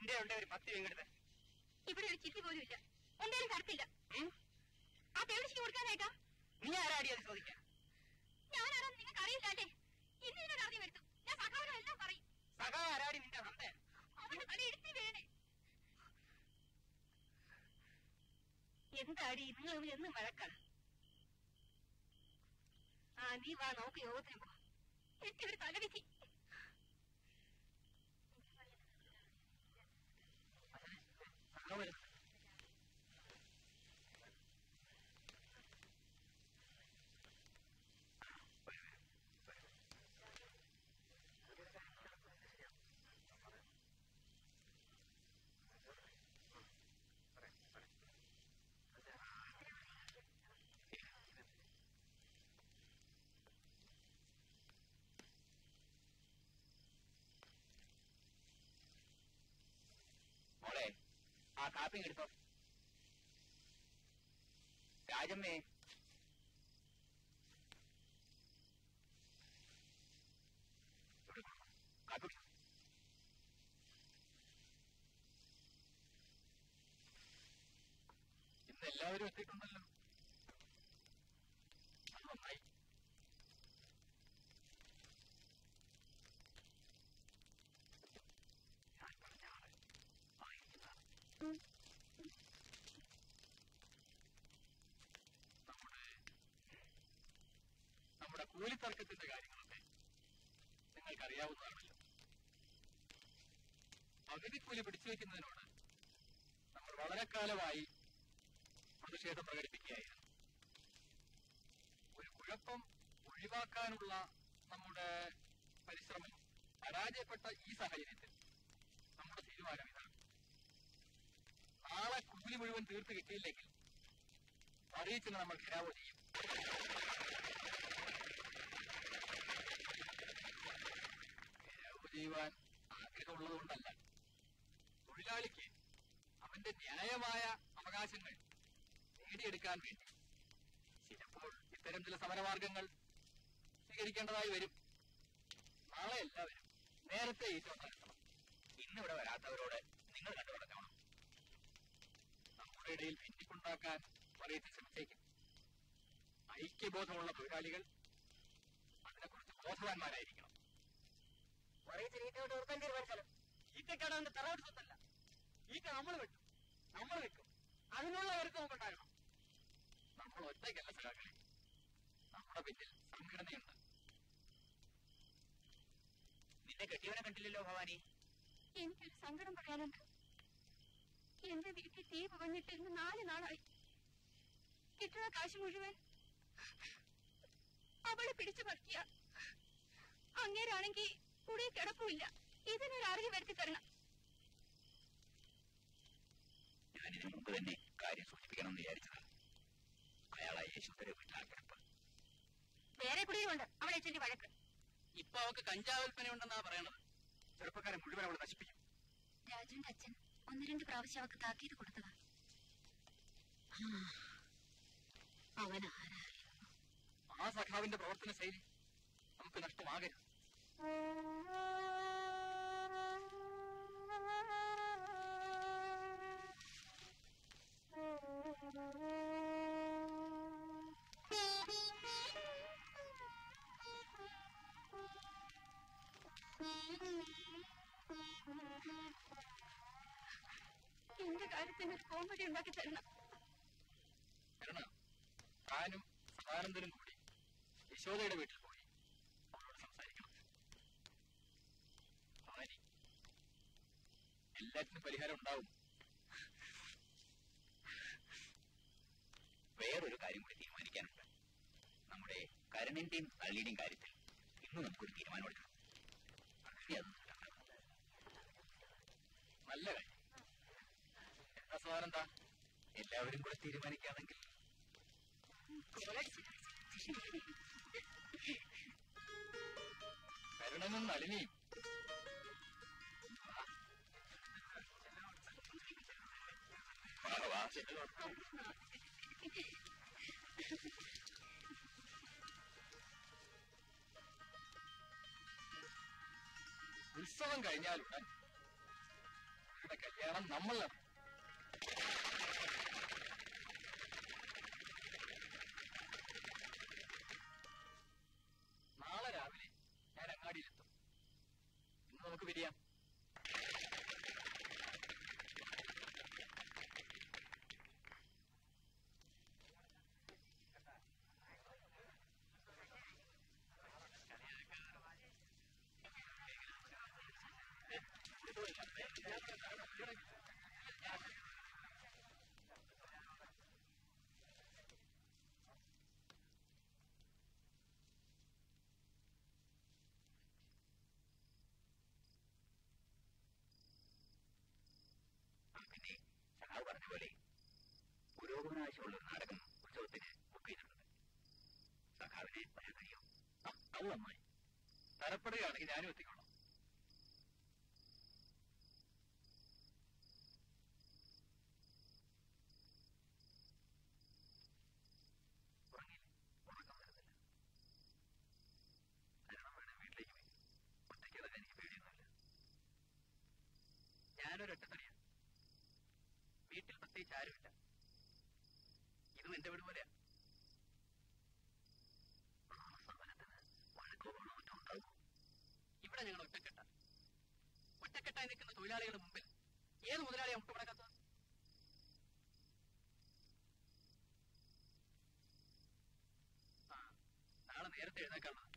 എന്റെ ഉണ്ട് ഒരു പത്ത് രൂപ ഇങ്ങോട്ട് ഇവിടെ ഒരു ചിട്ടി പോലും ഇല്ല ഒന്നേലും തരത്തില്ല ആ തേടിച്ചു കൊടുക്കാനായിട്ടാ നീ ആരാടി അത് ചോദിക്കാൻ ഞാനാണെന്ന് നിങ്ങൾക്ക് അറിയില്ലാണ്ടേ ഇന്ന് ഇതിനോട് അറിഞ്ഞു വരുത്തും ഞാൻ സഖാവിനും എല്ലാം പറയും സഖാ ആരാടി നിന്റെ തന്തേ അവന്റെ തല എടുത്തി വീണേ എന്താടി നിങ്ങൾ തമ്മിൽ എന്നും വഴക്കാണ് ആ നീ വാ നമുക്ക് യോഗത്തിന് പോവാം എനിക്ക് ഒരു തലവിധി സഖാ വരുന്നു മോളെ ആ കാപ്പി എടുത്തോ രാജമ്മേ കാപ്പി കുടിച്ചോ. ഇന്ന് എല്ലാവരും എത്തിയിട്ടുണ്ടല്ലോ അത് നന്നായി ഞാൻ പറഞ്ഞ ആള് ആയിരിക്കുന്നതാണ്. നമ്മുടെ നമ്മുടെ കൂലിത്തർക്കത്തിന്റെ കാര്യങ്ങളൊക്കെ നിങ്ങൾക്കറിയാവുന്നതാണല്ലോ പകുതി കൂലി പിടിച്ചു വയ്ക്കുന്നതിനോട് നമ്മൾ വളരെ കാലമായി പ്രതിഷേധം പ്രകടിപ്പിക്കുകയായിരുന്നു ഒരു കുഴപ്പം ഒഴിവാക്കാനുള്ള നമ്മുടെ പരിശ്രമം പരാജയപ്പെട്ട ഈ സാഹചര്യത്തിൽ നമ്മുടെ തീരുമാനം ഇതാണ് നാളെ കൂലി മുഴുവൻ തീർത്ത് കിട്ടിയില്ലെങ്കിൽ അറിയിച്ചിന് നമ്മൾ ഘരാവോ ചെയ്യും ഘരാവോ ചെയ്യുവാൻ ആഗ്രഹമുള്ളതുകൊണ്ടല്ല തൊഴിലാളിക്ക് അവന്റെ ന്യായമായ അവകാശങ്ങൾ നേടിയെടുക്കാൻ വേണ്ടി ചിലപ്പോൾ ഇത്തരം ചില സമരമാർഗങ്ങൾ സ്വീകരിക്കേണ്ടതായി വരും നാളെ എല്ലാവരും നേരത്തെ ഏറ്റവും നടത്തണം ഇന്നിവിടെ വരാത്തവരോട് നിങ്ങൾ കണ്ടു പറഞ്ഞോണം നമ്മുടെ ഇടയിൽ ഭിന്നിപ്പുണ്ടാക്കാൻ പറയത്തിൽ ശ്രമിച്ചേക്കും ഐക്യബോധമുള്ള തൊഴിലാളികൾ അതിനെക്കുറിച്ച് ബോധവാന്മാരായിരിക്കണം ഈറ്റക്കാടാണ്ട് തറവാട് സ്വത്തല്ല ഈറ്റ നമ്മൾ വെട്ടും നമ്മൾ വെക്കും അതിനുള്ള ഒരുക്കം നമുക്കുണ്ടാകണം നമ്മൾ ഒറ്റയ്ക്കല്ല സഖാക്കളെ നമ്മുടെ പിന്നിൽ സംഘടനയുണ്ട് നിന്നെ കെട്ടിയവനെ കണ്ടില്ലല്ലോ ഭവാനി എനിക്കൊരു സങ്കടം പറയാനുണ്ട് എന്റെ വീട്ടിൽ തീ പുകഞ്ഞിട്ട് ഇന്ന് നാല് നാളായി കിട്ടുന്ന കാശ് മുഴുവൻ അവളെ പിടിച്ചു പറിക്കുക അങ്ങേരാണെങ്കിൽ കൂടെ കിടപ്പില്ല ഇതിനൊരു അറിവ് വരുത്തി തരണം ഞാൻ ഇതിനു മുമ്പ് തന്നെ കാര്യം സൂചിപ്പിക്കണം എന്ന് വിചാരിച്ചതാണ് അയാളെ യേശുദ്ധരെ വീട്ടിലാണ് കിടപ്പ് വേറെ കുടിയുമുണ്ട് അവളെ ചൊല്ലി വഴക്ക് ഇപ്പൊ അവക്ക് കഞ്ചാവ് വിൽപ്പനയുണ്ടെന്നാ പറയണത് ചെറുപ്പക്കാരെ മുഴുവൻ അവൾ നശിപ്പിക്കും രാജുവിന്റെ അച്ഛൻ ഒന്ന് രണ്ട് പ്രാവശ്യം അവക്ക് താക്കീത് കൊടുത്തതാ അവൻ ആരായിരുന്നു ആ സഖാവിന്റെ പ്രവർത്തന ശൈലി നമുക്ക് നഷ്ടമാകരുത് എന്റെ കാര്യത്തിന് ഒരു കോമഡി ഉണ്ടാക്കി തരണം കാരണം താനും സദാനന്ദനും കൂടി യശോദയുടെ വീട്ടിൽ പോയി അവളോട് സംസാരിക്കണം ഭവാനി എല്ലാറ്റിനും പരിഹാരം ഉണ്ടാവും വേറൊരു കാര്യം കൂടി തീരുമാനിക്കാനുണ്ട് നമ്മുടെ കരണിന്റെയും തള്ളിയുടെയും കാര്യത്തിൽ ഇന്ന് നമുക്കൊരു തീരുമാനം എടുക്കണം ഇനി അത് നടക്കണം. നല്ല കാര്യം എന്താ സദാനന്ദ എല്ലാവരും കൂടെ തീരുമാനിക്കുകയാണെങ്കിൽ കരുണനും നളിനിയും വാ, വാ. ഉത്സവം കഴിഞ്ഞാലുടൻ ഇവരുടെ വേണം നമ്മൾ നാളെ രാവിലെ ഞാൻ അങ്ങാടിയിലെത്തും ഇന്ന് നമുക്ക് പിരിയാം പിന്നെ സഖാവ് പറഞ്ഞ പോലെ പുരോഗമന ആവശ്യമുള്ള ഒരു നാടകം ഉത്സവത്തിന് ബുക്ക് ചെയ്തിട്ടുണ്ട് സഖാവിനെ പറയാൻ കഴിയും അത് നന്നായി തരപ്പെടുകയാണെങ്കിൽ ഞാനും എത്തിക്കോളാം ഉറങ്ങിയില്ലേ ഉറക്കം വരുന്നില്ല മരണം വേണേ വീട്ടിലേക്ക് പോയി ഒറ്റയ്ക്ക് ഇറങ്ങാൻ എനിക്ക് പേടിയൊന്നുമില്ല ഞാനൊരു ഒറ്റത്തടിയാ വീട്ടിൽ പ്രത്യേകിച്ച് ആരുമില്ല ഇതും എന്റെ വീട് പോലെയാ ആ സമരത്തിന് വഴക്കോ വേണോ മറ്റോ ഉണ്ടാകുമോ ഇവിടെ ഞങ്ങൾ ഒറ്റക്കെട്ട ഒറ്റക്കെട്ടായി നിൽക്കുന്ന തൊഴിലാളികളുടെ മുമ്പിൽ ഏത് മുതലാളിയാ മുട്ടുമടക്കാത്തത് ആ നാളെ നേരത്തെ എഴുന്നേക്കാനുള്ളത്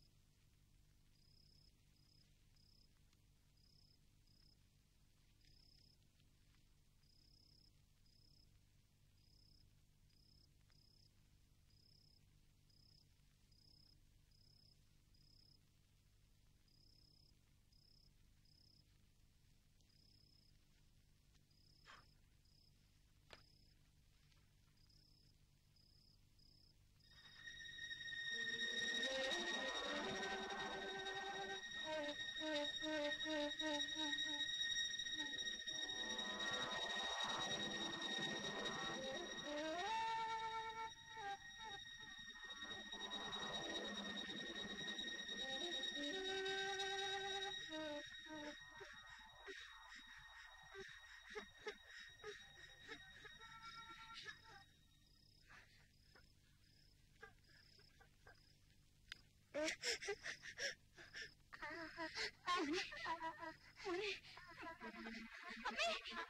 മോനെ അമ്മേ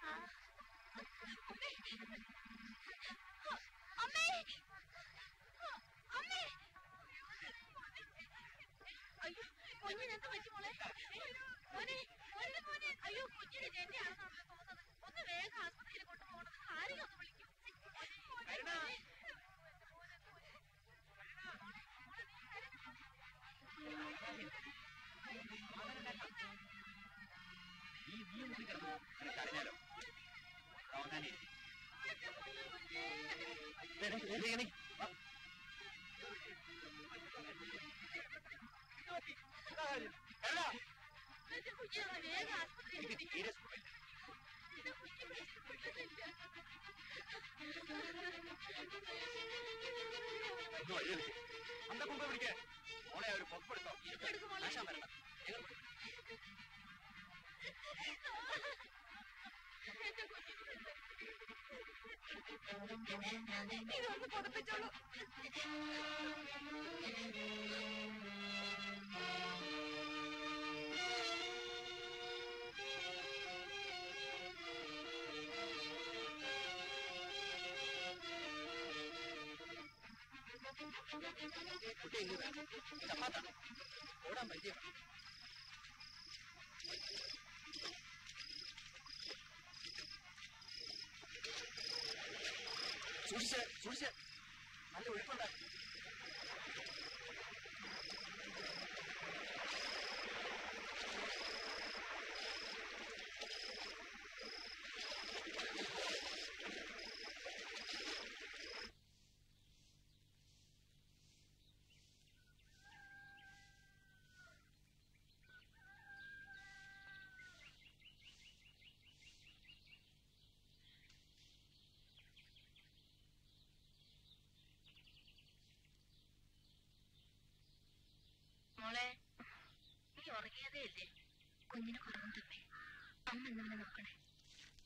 അമ്മേ അമ്മേ അയ്യോ കുഞ്ഞിനെന്ത് പറ്റി മോളെ മോനെ മോനെ മോനെ അയ്യോ കുഞ്ഞിന് ജന്യാണെന്നാണല്ലോ തോന്നുന്നത് ഒന്ന് വേഗം ആസ്പത്രിയിൽ കൊണ്ടുപോകണം ആരെയും ഒന്ന് വിളിക്കൂ ഈ നീ മുറി കിടന്നു നിനക്ക് അറിഞ്ഞാലോ ഉറങ്ങാനേ എന്റെ കുഞ്ഞിനെ ഒന്ന് വേഗം ആസ്പത്രിയിൽ എനിക്ക് തീരെ സുഖമില്ല ഒന്ന് വഴിയെടുക്ക്. അന്ത കൊമ്പ് പിടിക്ക്. മോളെ ഒരു പൊക്കെടുത്തോ ആശാൻ വരണം ഞങ്ങൾ പോയി. ഇതൊന്ന് പൊതപ്പിച്ചോളൂ കുട്ടി ഇങ്ങ് വേണം ചപ്പാത്താണ് ഓടാൻ പരിചയം സൂക്ഷിച്ച് സൂക്ഷിച്ച് നല്ല ഒഴുക്കുണ്ട് മോളെ നീ ഉറങ്ങിയതേ ഇല്ലേ കുഞ്ഞിന് കുറവുണ്ടമ്മേ അമ്മ എന്നവനെ നോക്കണേ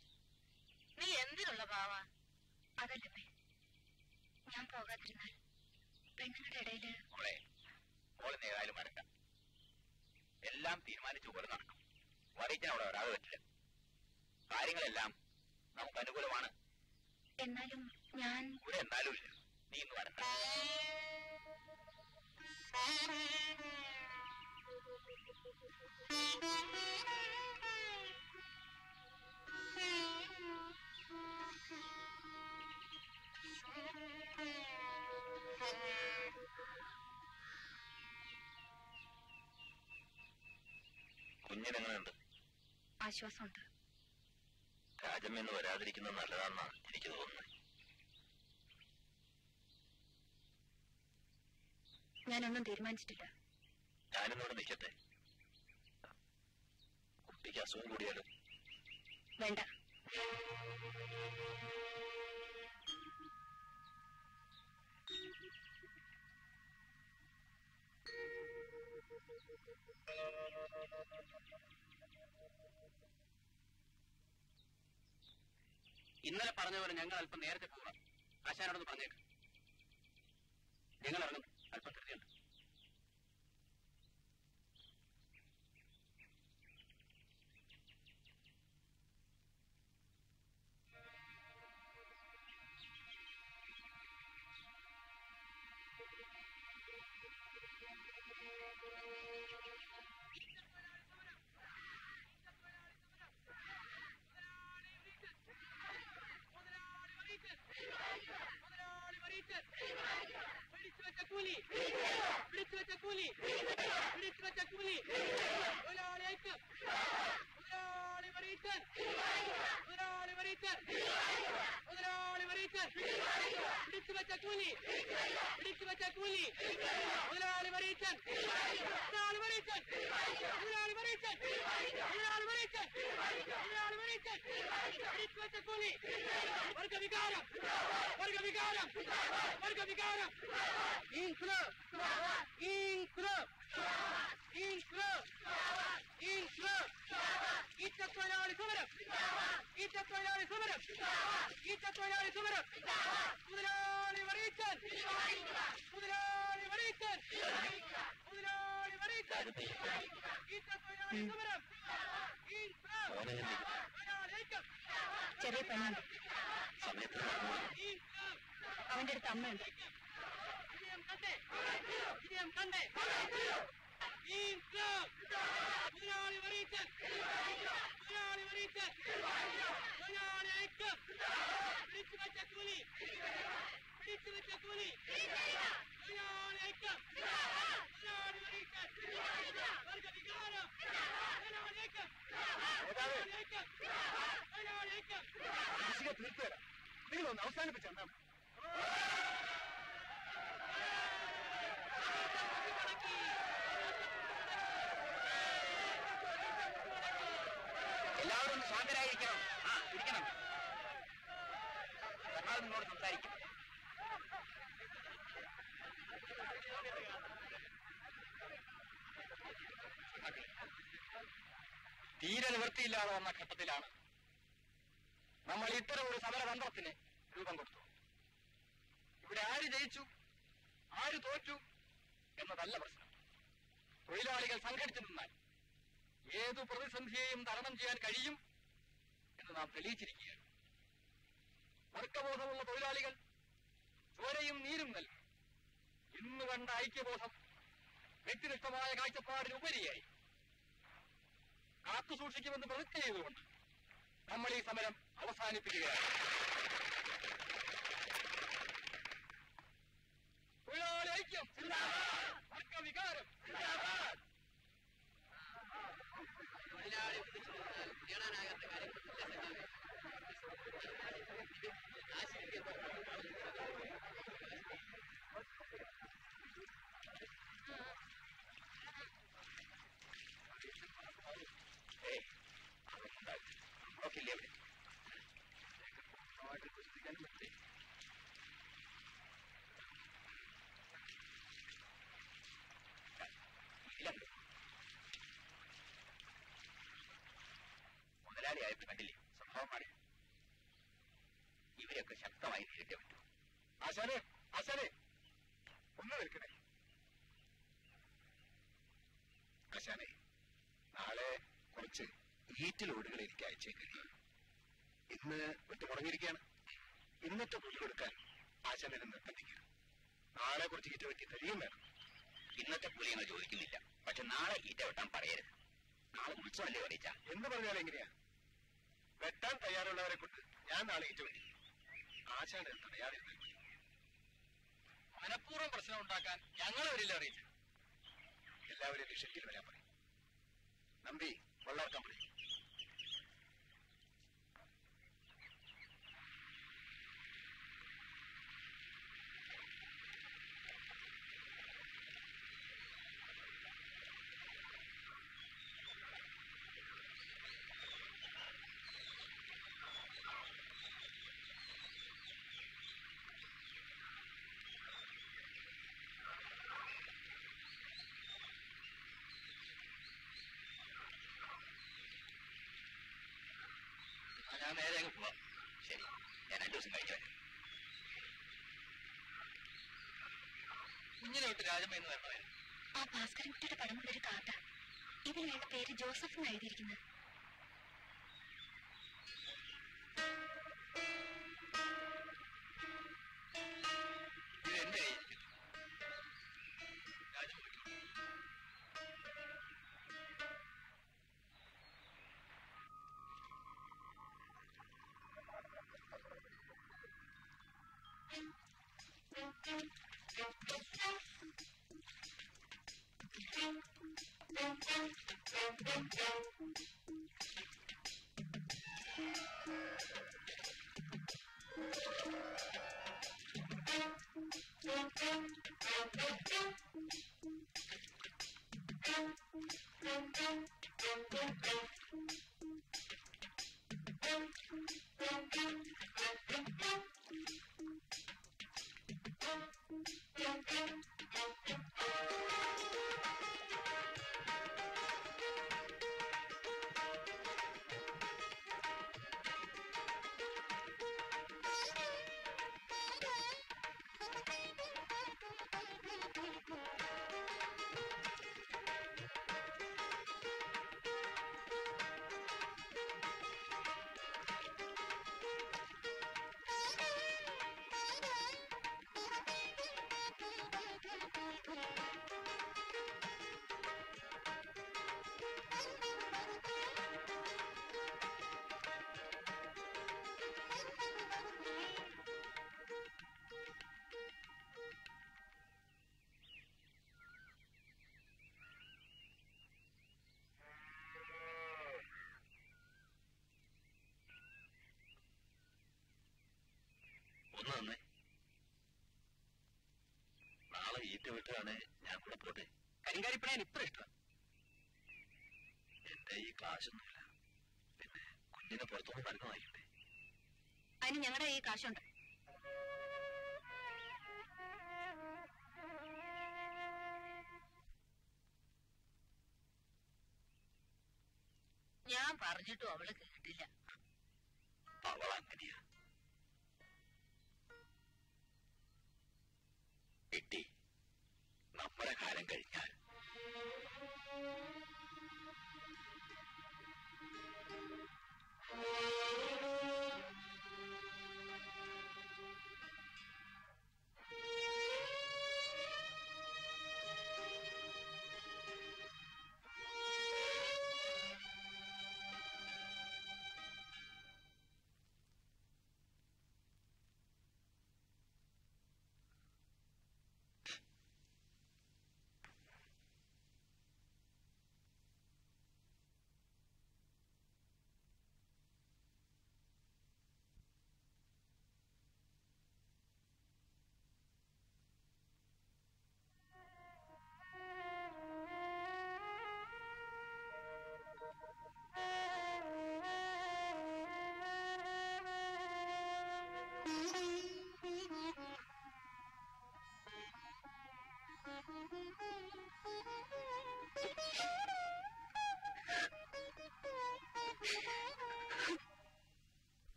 എന്തിനുള്ള ഭാവ അതല്ലമ്മേ ഞാൻ പോകാതിരുന്നാൽ പെണ്ണുങ്ങളുടെ ഇടയില് മോളെ മോളിന്ന് ഏതായാലും വരണ്ട എല്ലാം തീരുമാനിച്ച പോലെ നടക്കും വറിയിക്കാൻ അവിടെ വരാതെ പറ്റില്ല കാര്യങ്ങളെല്ലാം നമുക്ക് അനുകൂലമാണ് എന്നാലും ഞാൻ ഇവിടെ എന്നാലും ഇല്ല നീ ഇന്ന് വരണ്ട കുഞ്ഞിനെങ്ങനെയുണ്ട് ആശ്വാസമുണ്ട് രാജമെന്ന് വരാതിരിക്കുന്നത് നല്ലതാണെന്നാണ് എനിക്ക് തോന്നുന്നത് ഞാനൊന്നും തീരുമാനിച്ചിട്ടില്ല ഞാനിന്നോട് നിൽക്കട്ടെ കുട്ടിക്ക് അസുഖം കൂടിയാലും വേണ്ട ഇന്നലെ പറഞ്ഞ പോലെ ഞങ്ങൾ അല്പം നേരത്തെ പോകണം ആശാനോടൊന്ന് പറഞ്ഞേക്ക് ഞങ്ങൾ ഇറങ്ങും അല്പം കൃതിയുണ്ട് മോനെ ഞാൻ ചെറിയ പെണ്ണുണ്ട് സമയത്ത് അവന്റെ അടുത്ത് അമ്മയുണ്ട് കുടിശ്ശിക തീർത്തു തരാം നിങ്ങളൊന്ന് അവസാനിപ്പിച്ചാൽ എല്ലാവരും ഒന്ന് ശാന്തരായിരിക്കണം ആ ഇരിക്കണം സഹാബ് നിന്നോട് സംസാരിക്കും തീരെ നിവൃത്തിയില്ലാതെ വന്ന ഘട്ടത്തിലാണ് നമ്മൾ ഇത്തരം ഒരു സമരതന്ത്രത്തിന് രൂപം കൊടുത്തു ഇവിടെ ആര് ജയിച്ചു ആര് തോറ്റു എന്നതല്ല പ്രശ്നം തൊഴിലാളികൾ സംഘടിച്ചു നിന്നാൽ ഏതു പ്രതിസന്ധിയെയും തരണം ചെയ്യാൻ കഴിയും എന്ന് നാം തെളിയിച്ചിരിക്കുകയാണ് വർക്കബോധമുള്ള തൊഴിലാളികൾ ചോരയും നീരും നൽകി ഇന്ന് കണ്ട ഐക്യബോധം വ്യക്തിനിഷ്ഠമായ കാഴ്ചപ്പാടിനുപരിയായി കാത്തു സൂക്ഷിക്കുമെന്ന് പ്രതിജ്ഞ ചെയ്തുകൊണ്ട് നമ്മൾ ഈ സമരം അവസാനിപ്പിക്കുകയാണ് തൊഴിലാളി ഐക്യം വർഗ വികാരം നോക്കില്ലേ അവിടെ ഇല്ലല്ലോ മുതലാളിയായിട്ട് കണ്ടില്ലേ സ്വഭാവം മാറി ഇവരൊക്കെ ശക്തമായി നേരിട്ടേ പറ്റൂ ആശാനെ ആശാനെ ഒന്ന് നിൽക്കണേ ആശാനെ നാളെ കുറച്ച് ഈറ്റ് ലോഡുകൾ എനിക്ക് അയച്ചേക്കണേ ഇന്ന് വിട്ടു മുടങ്ങിയിരിക്കുകയാണ് ഇന്നത്തെ കൂലി കൊടുക്കാൻ ആശാനെ നിർബന്ധിക്കണം നാളെ കുറച്ച് ഈറ്റ് പറ്റി തരികയും വേണം ഇന്നത്തെ കൂലി ഞങ്ങൾ ചോദിക്കുന്നില്ല പക്ഷെ നാളെ ഈറ്റ വെട്ടാൻ പറയരുത് നാളെ ഉത്സവമല്ലേ പറയിച്ച എന്ന് പറഞ്ഞാൽ എങ്ങനെയാ വെട്ടാൻ തയ്യാറുള്ളവരെ കൊണ്ട് ഞാൻ നാളെ ഈറ്റ് വേണ്ടി ആശാനെ തടയാതിരുന്നാൽ മതി. മനഃപൂർവ്വം പ്രശ്നം ഉണ്ടാക്കാൻ ഞങ്ങൾ വരില്ല അറിയിച്ചു എല്ലാവരെയും ഷെഡിൽ വരാൻ പറയും നമ്പി വെള്ളവർക്കാൻ പറയും ഞാൻ നേരെ അങ്ങ് പോവാം ശരി ഞാൻ രണ്ടു ദിവസം കഴിഞ്ഞു വരാം കുഞ്ഞിനെ വിട്ട് രാജമ്മ എന്ന് വരണമായിരുന്നു ആ ഭാസ്കരൻകുട്ടിയുടെ പടമുള്ള ഒരു കാർഡ ഇതിൽ അയാളുടെ പേര് ജോസഫ് എന്ന് എഴുതിയിരിക്കുന്നത് ഇത് എന്റെ കയ്യിരിക്കുന്നു രാജമ്മ വിട്ടു. ഒന്ന് തന്നെ നാളെ ഈറ്റ വിട്ടാണ് ഞാൻ കൂടെ പോട്ടെ കരിങ്കാരിപ്പണയാൻ ഇത്ര ഇഷ്ടം എന്റെ ഈ കാശൊന്നുമില്ല പിന്നെ കുഞ്ഞിനെ പുറത്തുനിന്ന് മരുന്ന് വാങ്ങിക്കണ്ടേ അതിന് ഞങ്ങളുടെ ഈ കാശുണ്ട് ഞാൻ പറഞ്ഞിട്ടും അവള് കേട്ടില്ല അവൾ അങ്ങനെയാ കിട്ടി നമ്മുടെ കാലം കഴിഞ്ഞാൽ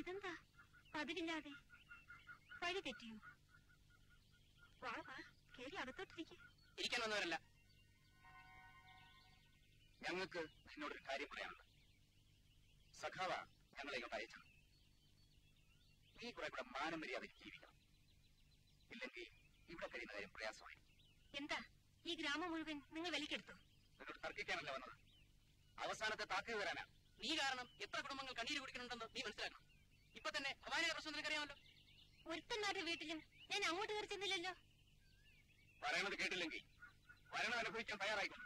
ഇതെന്താ പതിവില്ലാതെ വഴി തെറ്റിയോ വാ വാ കേറി അകത്തോട്ടിരിക്കും ഇരിക്കാൻ വന്നവരല്ല ഞങ്ങൾക്ക് നിന്നോടൊരു കാര്യം പറയാനുണ്ട് സഖാവ ഞങ്ങളെ ഇങ്ങോട്ട് അയച്ചത് നീ കുറെ കൂടെ മാനം മര്യാദയ്ക്ക് ജീവിക്കണം ഇല്ലെങ്കിൽ ഇവിടെ കഴിയുന്ന കാര്യം പ്രയാസമായി എന്താ ഈ ഗ്രാമം മുഴുവൻ നിങ്ങൾ വിലക്കെടുത്തോ നിന്നോട് തർക്കിക്കാനല്ല വന്നത് അവസാനത്തെ താക്കീത് തരാനാ നീ കാരണം എത്ര കുടുംബങ്ങൾ കണ്ണീര് കുടിക്കുന്നുണ്ടെന്ന് നീ മനസ്സിലാക്കണം ഇപ്പൊ തന്നെ ഭവാനിയുടെ പ്രശ്നം നിനക്കറിയാമല്ലോ ഒരുത്തന്മാരുടെ വീട്ടിലും ഞാൻ അങ്ങോട്ട് കയറി ചെന്നില്ലല്ലോ പറയണത് കേട്ടില്ലെങ്കിൽ വരണം അനുഭവിക്കാൻ തയ്യാറായിക്കോളും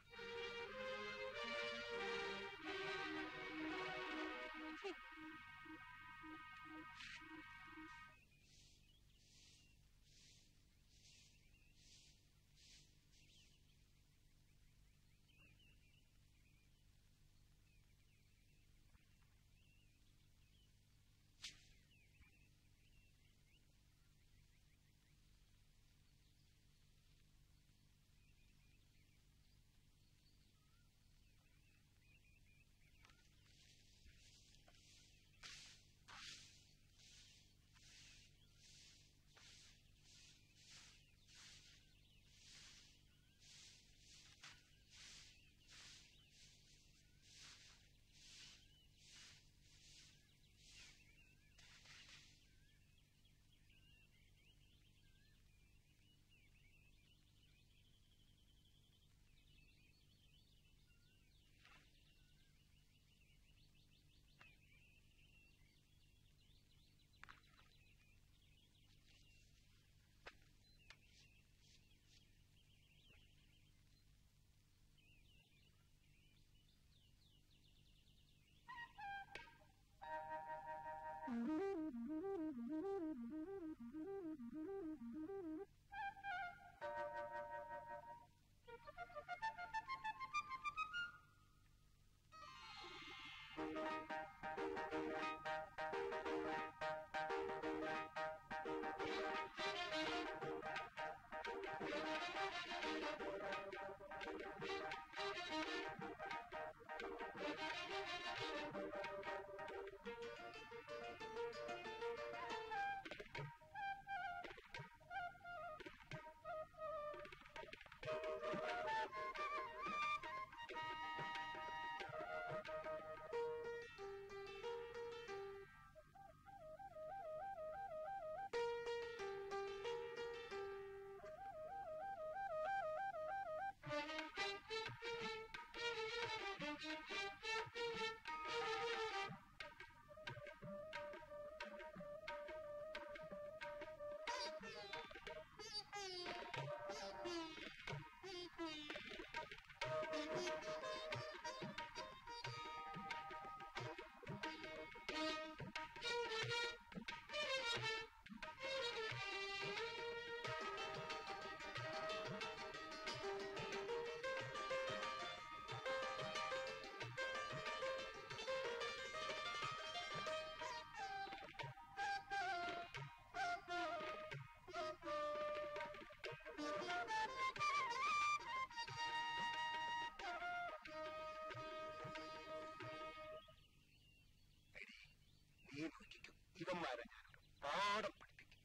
നീ നോക്കിക്കും ഇവന്മാരെ ഞാനൊരു പാഠം പഠിപ്പിക്കും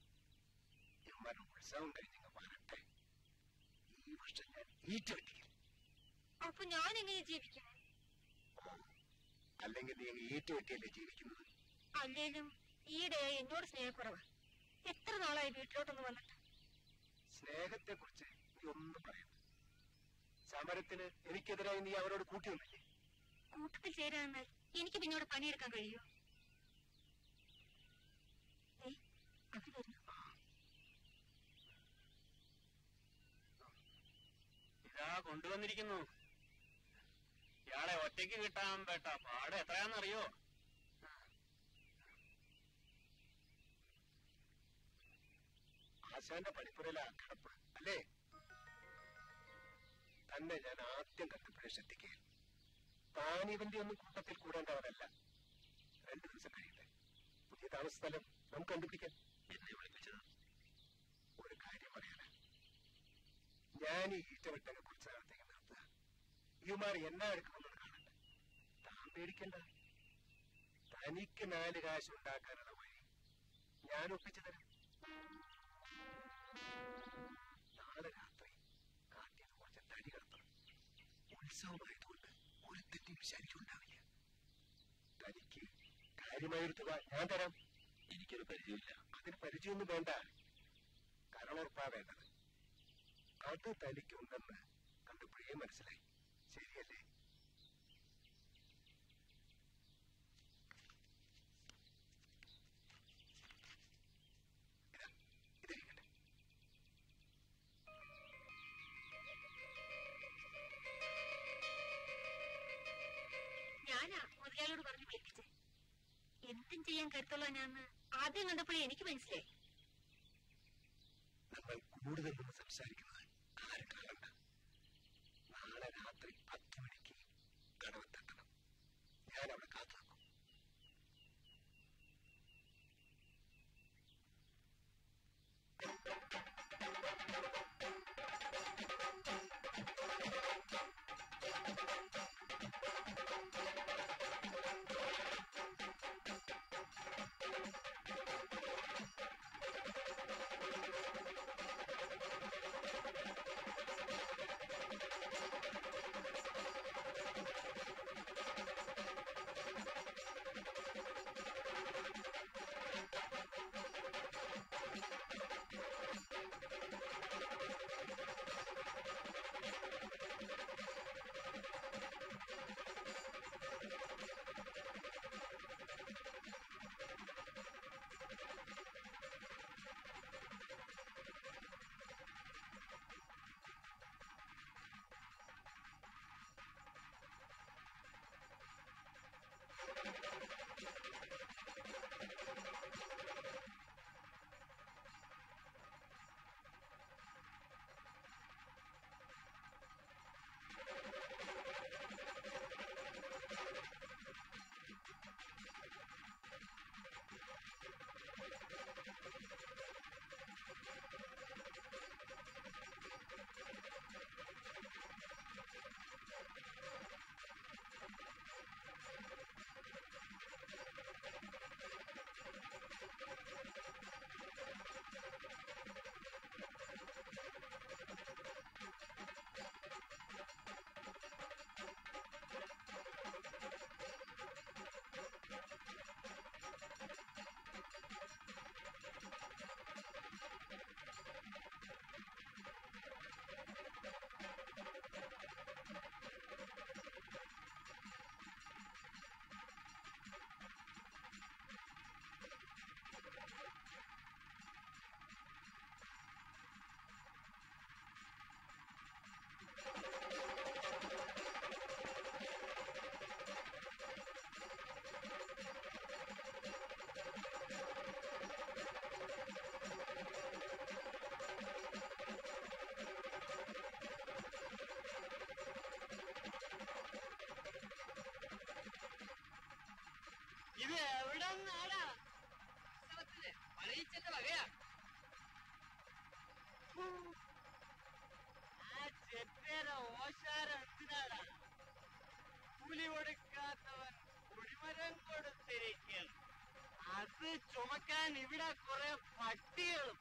ഇവന്മാരുടെ ഉത്സവം കഴിഞ്ഞ് വരട്ടെ ഈ വർഷം ഞാൻ ഈറ്റ വെട്ടിക്കും അപ്പൊ ഞാൻ എങ്ങനെ ജീവിക്കണം അല്ലെങ്കിൽ നീ ഈറ്റ വെട്ടിയല്ലേ ജീവിക്കുന്നത് അല്ലേലും ഈയിടെ എന്നോട് സ്നേഹക്കുറവ് എത്ര നാളായി വീട്ടിലോട്ടൊന്ന് വന്നിട്ട് സ്നേഹത്തെ കുറിച്ച് നീ ഒന്നും പറയണ്ട സമരത്തിന് എനിക്കെതിരായി നീ അവരോട് കൂട്ടിയൊന്നില്ലേ കൂട്ടത്തിൽ ചേരാന്നാൽ എനിക്ക് പിന്നോട് പണിയെടുക്കാൻ കഴിയുമോ ദേ, അവര് വരുന്നു ഇതാ കൊണ്ടുവന്നിരിക്കുന്നു ഇയാളെ ഒറ്റയ്ക്ക് കിട്ടാൻ പേട്ട പാട് എത്രയാണെന്നറിയോ ആശാന്റെ പണിപ്പുരയിലാ കിടപ്പ് അല്ലേ തന്നെ ഞാൻ ആദ്യം കണ്ടപ്പോഴേ ശ്രദ്ധിക്കുക താൻ ഇവന്റെ ഒന്നും കൂട്ടത്തിൽ കൂടേണ്ടവരല്ല രണ്ടു ദിവസം കഴിയട്ടെ പുതിയ താമസ സ്ഥലം നമുക്ക് കണ്ടുപിടിക്കാം എന്നെ വിളിപ്പിച്ചത് ഒരു കാര്യം പറയാനാ ഞാൻ ഈ ഈറ്റവെട്ടനെ കുറച്ച് നാളത്തേക്ക് നിർത്തുക ഇവമാർ എന്നാ എടുക്കുമെന്നത് കാണണ്ട താൻ പേടിക്കണ്ട താൻ തനിക്ക് നാല് കാശ് ഉണ്ടാക്കാനുള്ള വഴി ഞാൻ ഒപ്പിച്ചു തരാം നാളെ രാത്രി കാട്ടിൽ കുറച്ച് തടി കടത്തണം ഉത്സവമായതുകൊണ്ട് ഒരു തെറ്റും ശരിക്കുണ്ടാവില്ല തനിക്ക് കാര്യമായൊരു തുക ഞാൻ തരാം എനിക്കൊരു പരിചയമില്ല അതിന് പരിചയമൊന്നും വേണ്ട കരളുറപ്പാ വേണ്ടത് അത് തനിക്കുണ്ടെന്ന് കണ്ടപ്പോഴേ മനസ്സിലായി ശരിയല്ലേ ഇതാ, ഇതിരിക്കട്ടെ ഞാനാ മുതലാളിയോട് പറഞ്ഞു മേടിച്ചേ എന്തും ചെയ്യാൻ കരുത്തുള്ള ഞാന്ന് ആദ്യം കണ്ടപ്പോഴേ എനിക്ക് മനസ്സിലായി നമ്മൾ കൂടുതലൊന്നും സംസാരിക്കുന്നത് ആരും കാണണ്ട നാളെ രാത്രി പത്ത് മണിക്ക് കടവ് തട്ടണം ഞാൻ അവിടെ കാത്തു നിൽക്കും ഇത് എവിടെ നാടാ വളയിച്ചെന്റെ വകയാ ആ ചെത്തേര ഓശാരം എന്തിനാടാ കൂലി കൊടുക്കാത്തവൻ കുടിമരം കൊടുത്തിരിക്കും അത് ചുമക്കാൻ ഇവിടെ കുറെ പട്ടികളും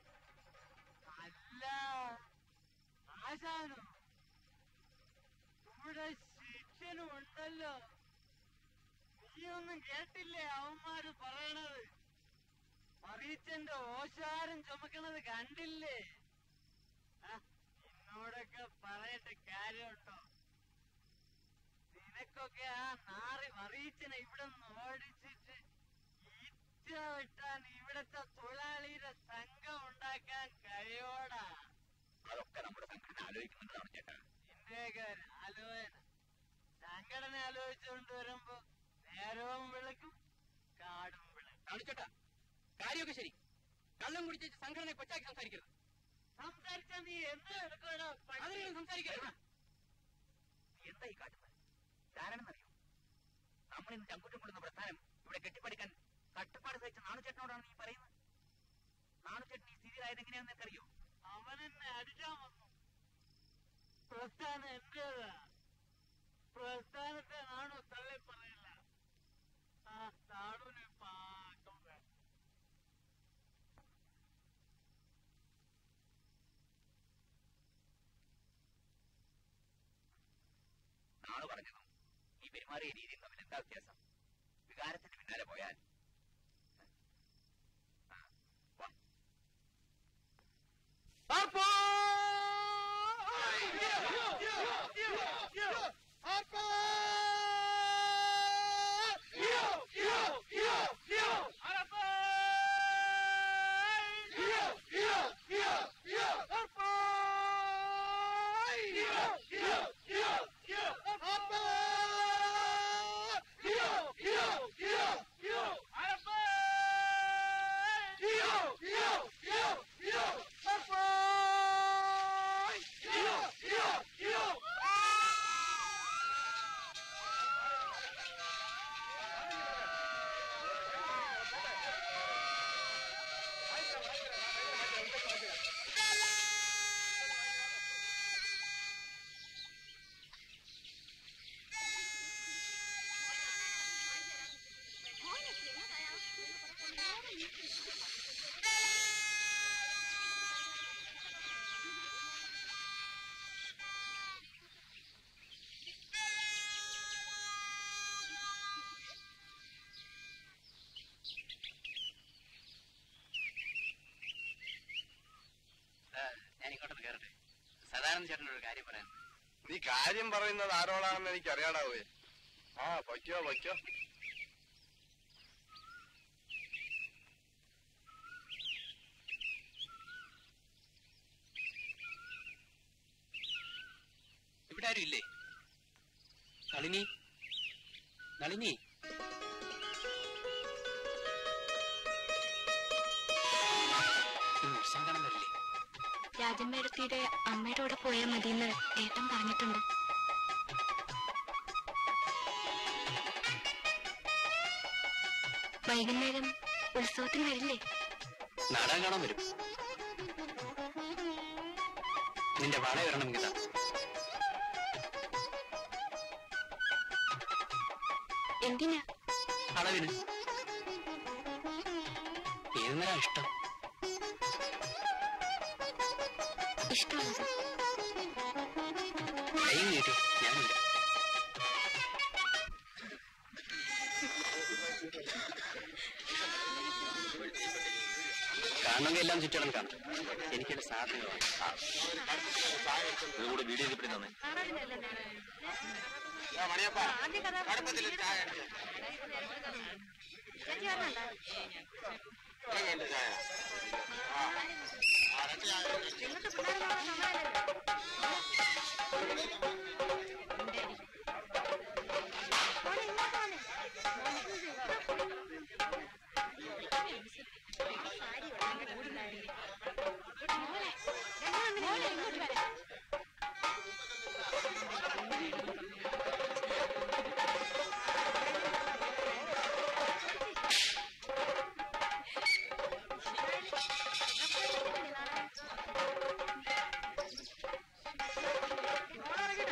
അല്ല ആശാനോ ഇവിടെ ശിക്ഷനും ഉണ്ടല്ലോ നീയൊന്നും കേട്ടില്ലേ അവന്മാര് പറയണത് മറിയച്ചന്റെ ഓശാരം ചുമക്കണത് കണ്ടില്ലേ ആ, എന്നോടൊക്കെ പറയട്ടെ കാര്യമുണ്ടോ നിനക്കൊക്കെ ആ നാറി മറിയച്ചനെ ഇവിടെ നിന്ന് ഓടിച്ചിട്ട് ഈറ്റ വെട്ടാൻ ഇവിടത്തെ തൊഴിലാളിയുടെ സംഘം ഉണ്ടാക്കാൻ കഴിയോടാ അതൊക്കെ നമ്മുടെ സംഘടന ആലോചിക്കുന്നുണ്ടാണ് ചേട്ടാ ഇന്ത്യക്കാർ ആലോചന സംഘടന ആലോചിച്ചുകൊണ്ട് വരുമ്പോ നേരവും വിളക്കും കാടും വിളക്കും കാണിച്ചോട്ടാ കാര്യമൊക്കെ ശരി കള്ളം കുടിച്ച് സംഘടനയെ കൊച്ചാക്കി സംസാരിക്കരുത് സംസാരിച്ച നീ എന്ത് എടുക്കണോ അതിനൊന്നും സംസാരിക്കരുത് എന്താ ഈ കാട്ടുന്നത് കാരണം അറിയോ നമ്മൾ ഇന്ന് ചങ്കുറ്റം കൊടുന്ന പ്രസ്ഥാനം ഇവിടെ കെട്ടിപ്പടുക്കാൻ കട്ടുപാട് സഹിച്ച നാണുചേട്ടനോടാണ് നീ പറയുന്നത് നാണുചേട്ടൻ ഈ സ്ഥിതിയിലായത് എങ്ങനെയാണെന്ന് നിനക്കറിയോ അവൻ എന്നെ അടിക്കാൻ വന്നു പ്രസ്ഥാനം എന്റേതാ പ്രസ്ഥാനത്തെ നാണോ തള്ളി പറയില്ല ആ മാറിയ രീതിയും തമ്മിൽ എന്താ വ്യത്യാസം വികാരത്തിന് പിന്നാലെ പോയാൽ ആ, വാ. ഞാൻ ഇങ്ങോട്ടൊന്ന് കയറട്ടെ സദാനന്ദ ചേട്ടനോട് ഒരു കാര്യം പറയാൻ നീ കാര്യം പറയുന്നത് ആരോടാണെന്ന് എനിക്ക് അറിയാടാവേ ആ പൊയ്ക്കോ പൊയ്ക്കോ ഇവിടെ ആരും ഇല്ലേ നളിനി നളിനി ഉം, സങ്കടം വരില്ലേ രാജമ്മേടത്തിയുടെ അമ്മയുടെ കൂടെ പോയാൽ മതിയെന്ന് ഏട്ടൻ പറഞ്ഞിട്ടുണ്ട് വൈകുന്നേരം ഉത്സവത്തിന് വരില്ലേ നാടകം കാണാൻ വരും നിന്റെ വള വരണം ഗീത എന്തിനാ അളവിന് ഏതെന്നാ ഇഷ്ടം ഇഷ്ടമുള്ളത് കൈ നീട്ടി ഞാനില്ല കാണണമെങ്കിൽ എല്ലാം ചുറ്റണം കാണും എനിക്കെന്റെ സാധനങ്ങളാണ് ഇതുകൂടെ വീഡിയോ ഇവിടെ തന്നെ മണിയപ്പ കടുപ്പത്തിൽ ചായ വേണ്ട ചായ ആ ആ, രണ്ട് ചായ മോളെ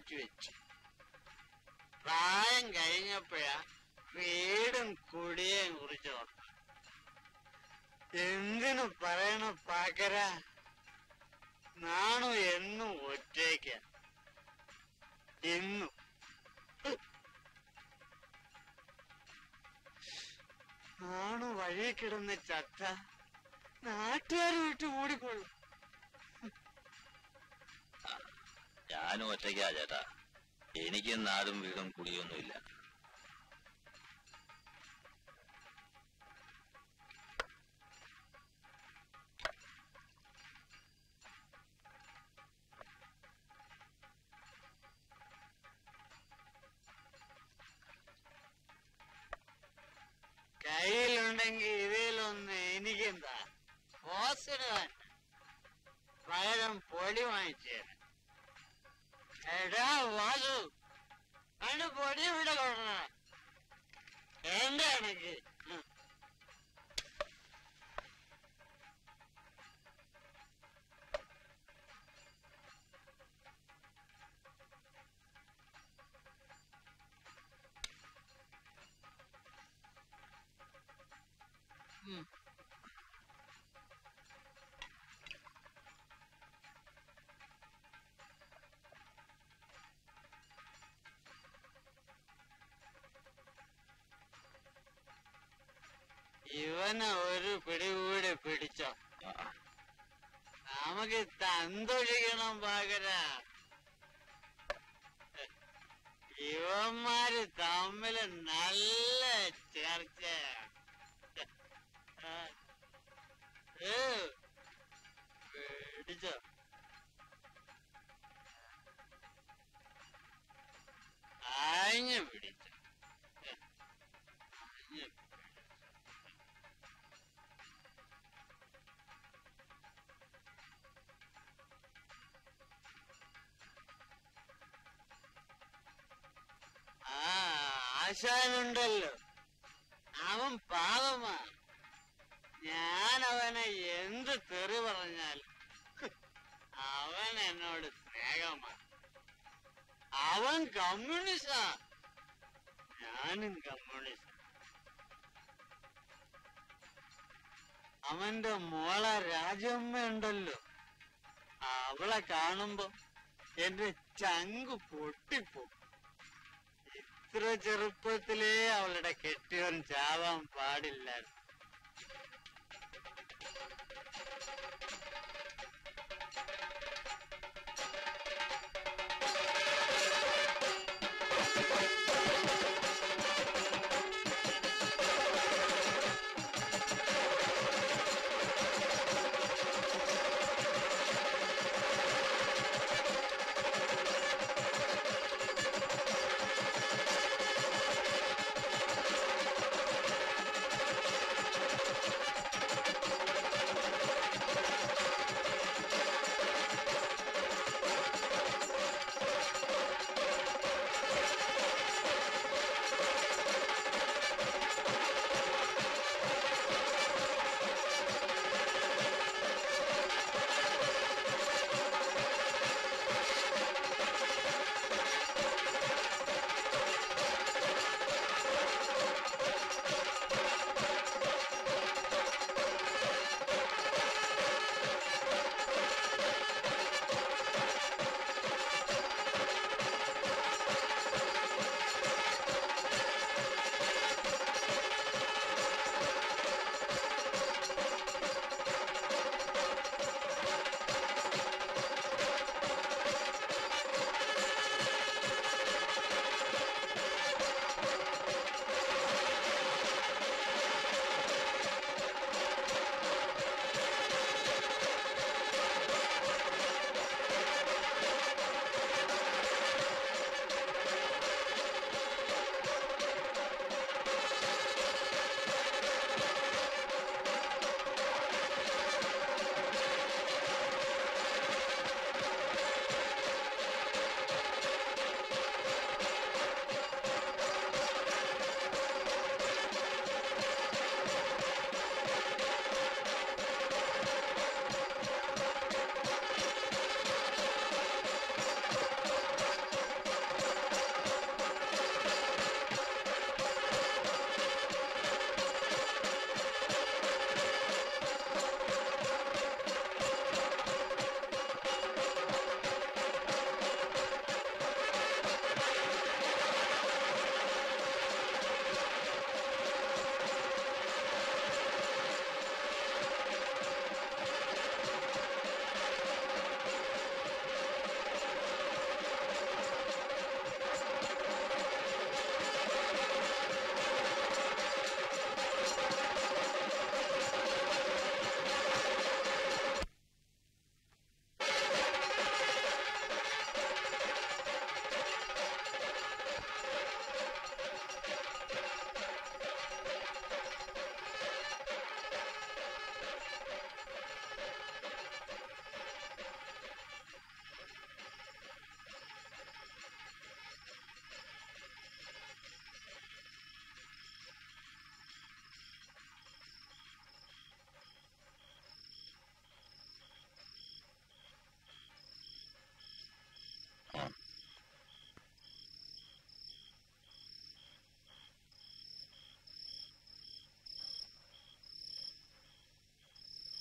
മാറ്റിവെച്ചു പ്രായം കഴിഞ്ഞപ്പോഴാ വീടും കുടിയേം കുറിച്ച് ഓർത്തു എന്തിനു പറയണ പാക്കര നാണു എന്നും ഒറ്റയ്ക്ക എന്നും നാണു വഴി കിടന്ന് ചത്ത നാട്ടുകാർ വിട്ട് ഓടിക്കൊള്ളും ഞാനും ഒറ്റയ്ക്കാ ചേട്ടാ എനിക്ക് നാടും വീടും കുടിയൊന്നുമില്ല കയ്യിലുണ്ടെങ്കിൽ ഇതിലൊന്ന് എനിക്കെന്താ ഓസിന് തന്നെ പകരം പൊടി വാങ്ങിച്ചു എടാ വാസു അതിന് പൊടി ഇവിടെ കൊണ്ടു എന്റെ എനിക്ക് ഇവനെ ഒരു പിടികൂടി പിടിച്ചോ നമുക്ക് തന്തൊഴിക്കണം പകര ഇവന്മാര് തമ്മില് നല്ല ചർച്ച പിടിച്ചോ ആഞ്ഞു പിടിച്ചോ ആഞ്ഞു ആ ആശാനുണ്ടല്ലോ അവൻ പാവമാ ഞാൻ അവനെ എന്ത് തെറി പറഞ്ഞാലും അവൻ എന്നോട് സ്നേഹമാ അവൻ കമ്മ്യൂണിസ്റ്റാ ഞാനും കമ്മ്യൂണിസ്റ്റ് അവന്റെ മോളെ രാജമ്മ ഉണ്ടല്ലോ അവളെ കാണുമ്പോ എന്റെ ചങ്ക് പൊട്ടിപ്പോ ഇത്ര ചെറുപ്പത്തിലേ അവളുടെ കെട്ടിയവൻ ചാവാൻ പാടില്ലായിരുന്നു ആ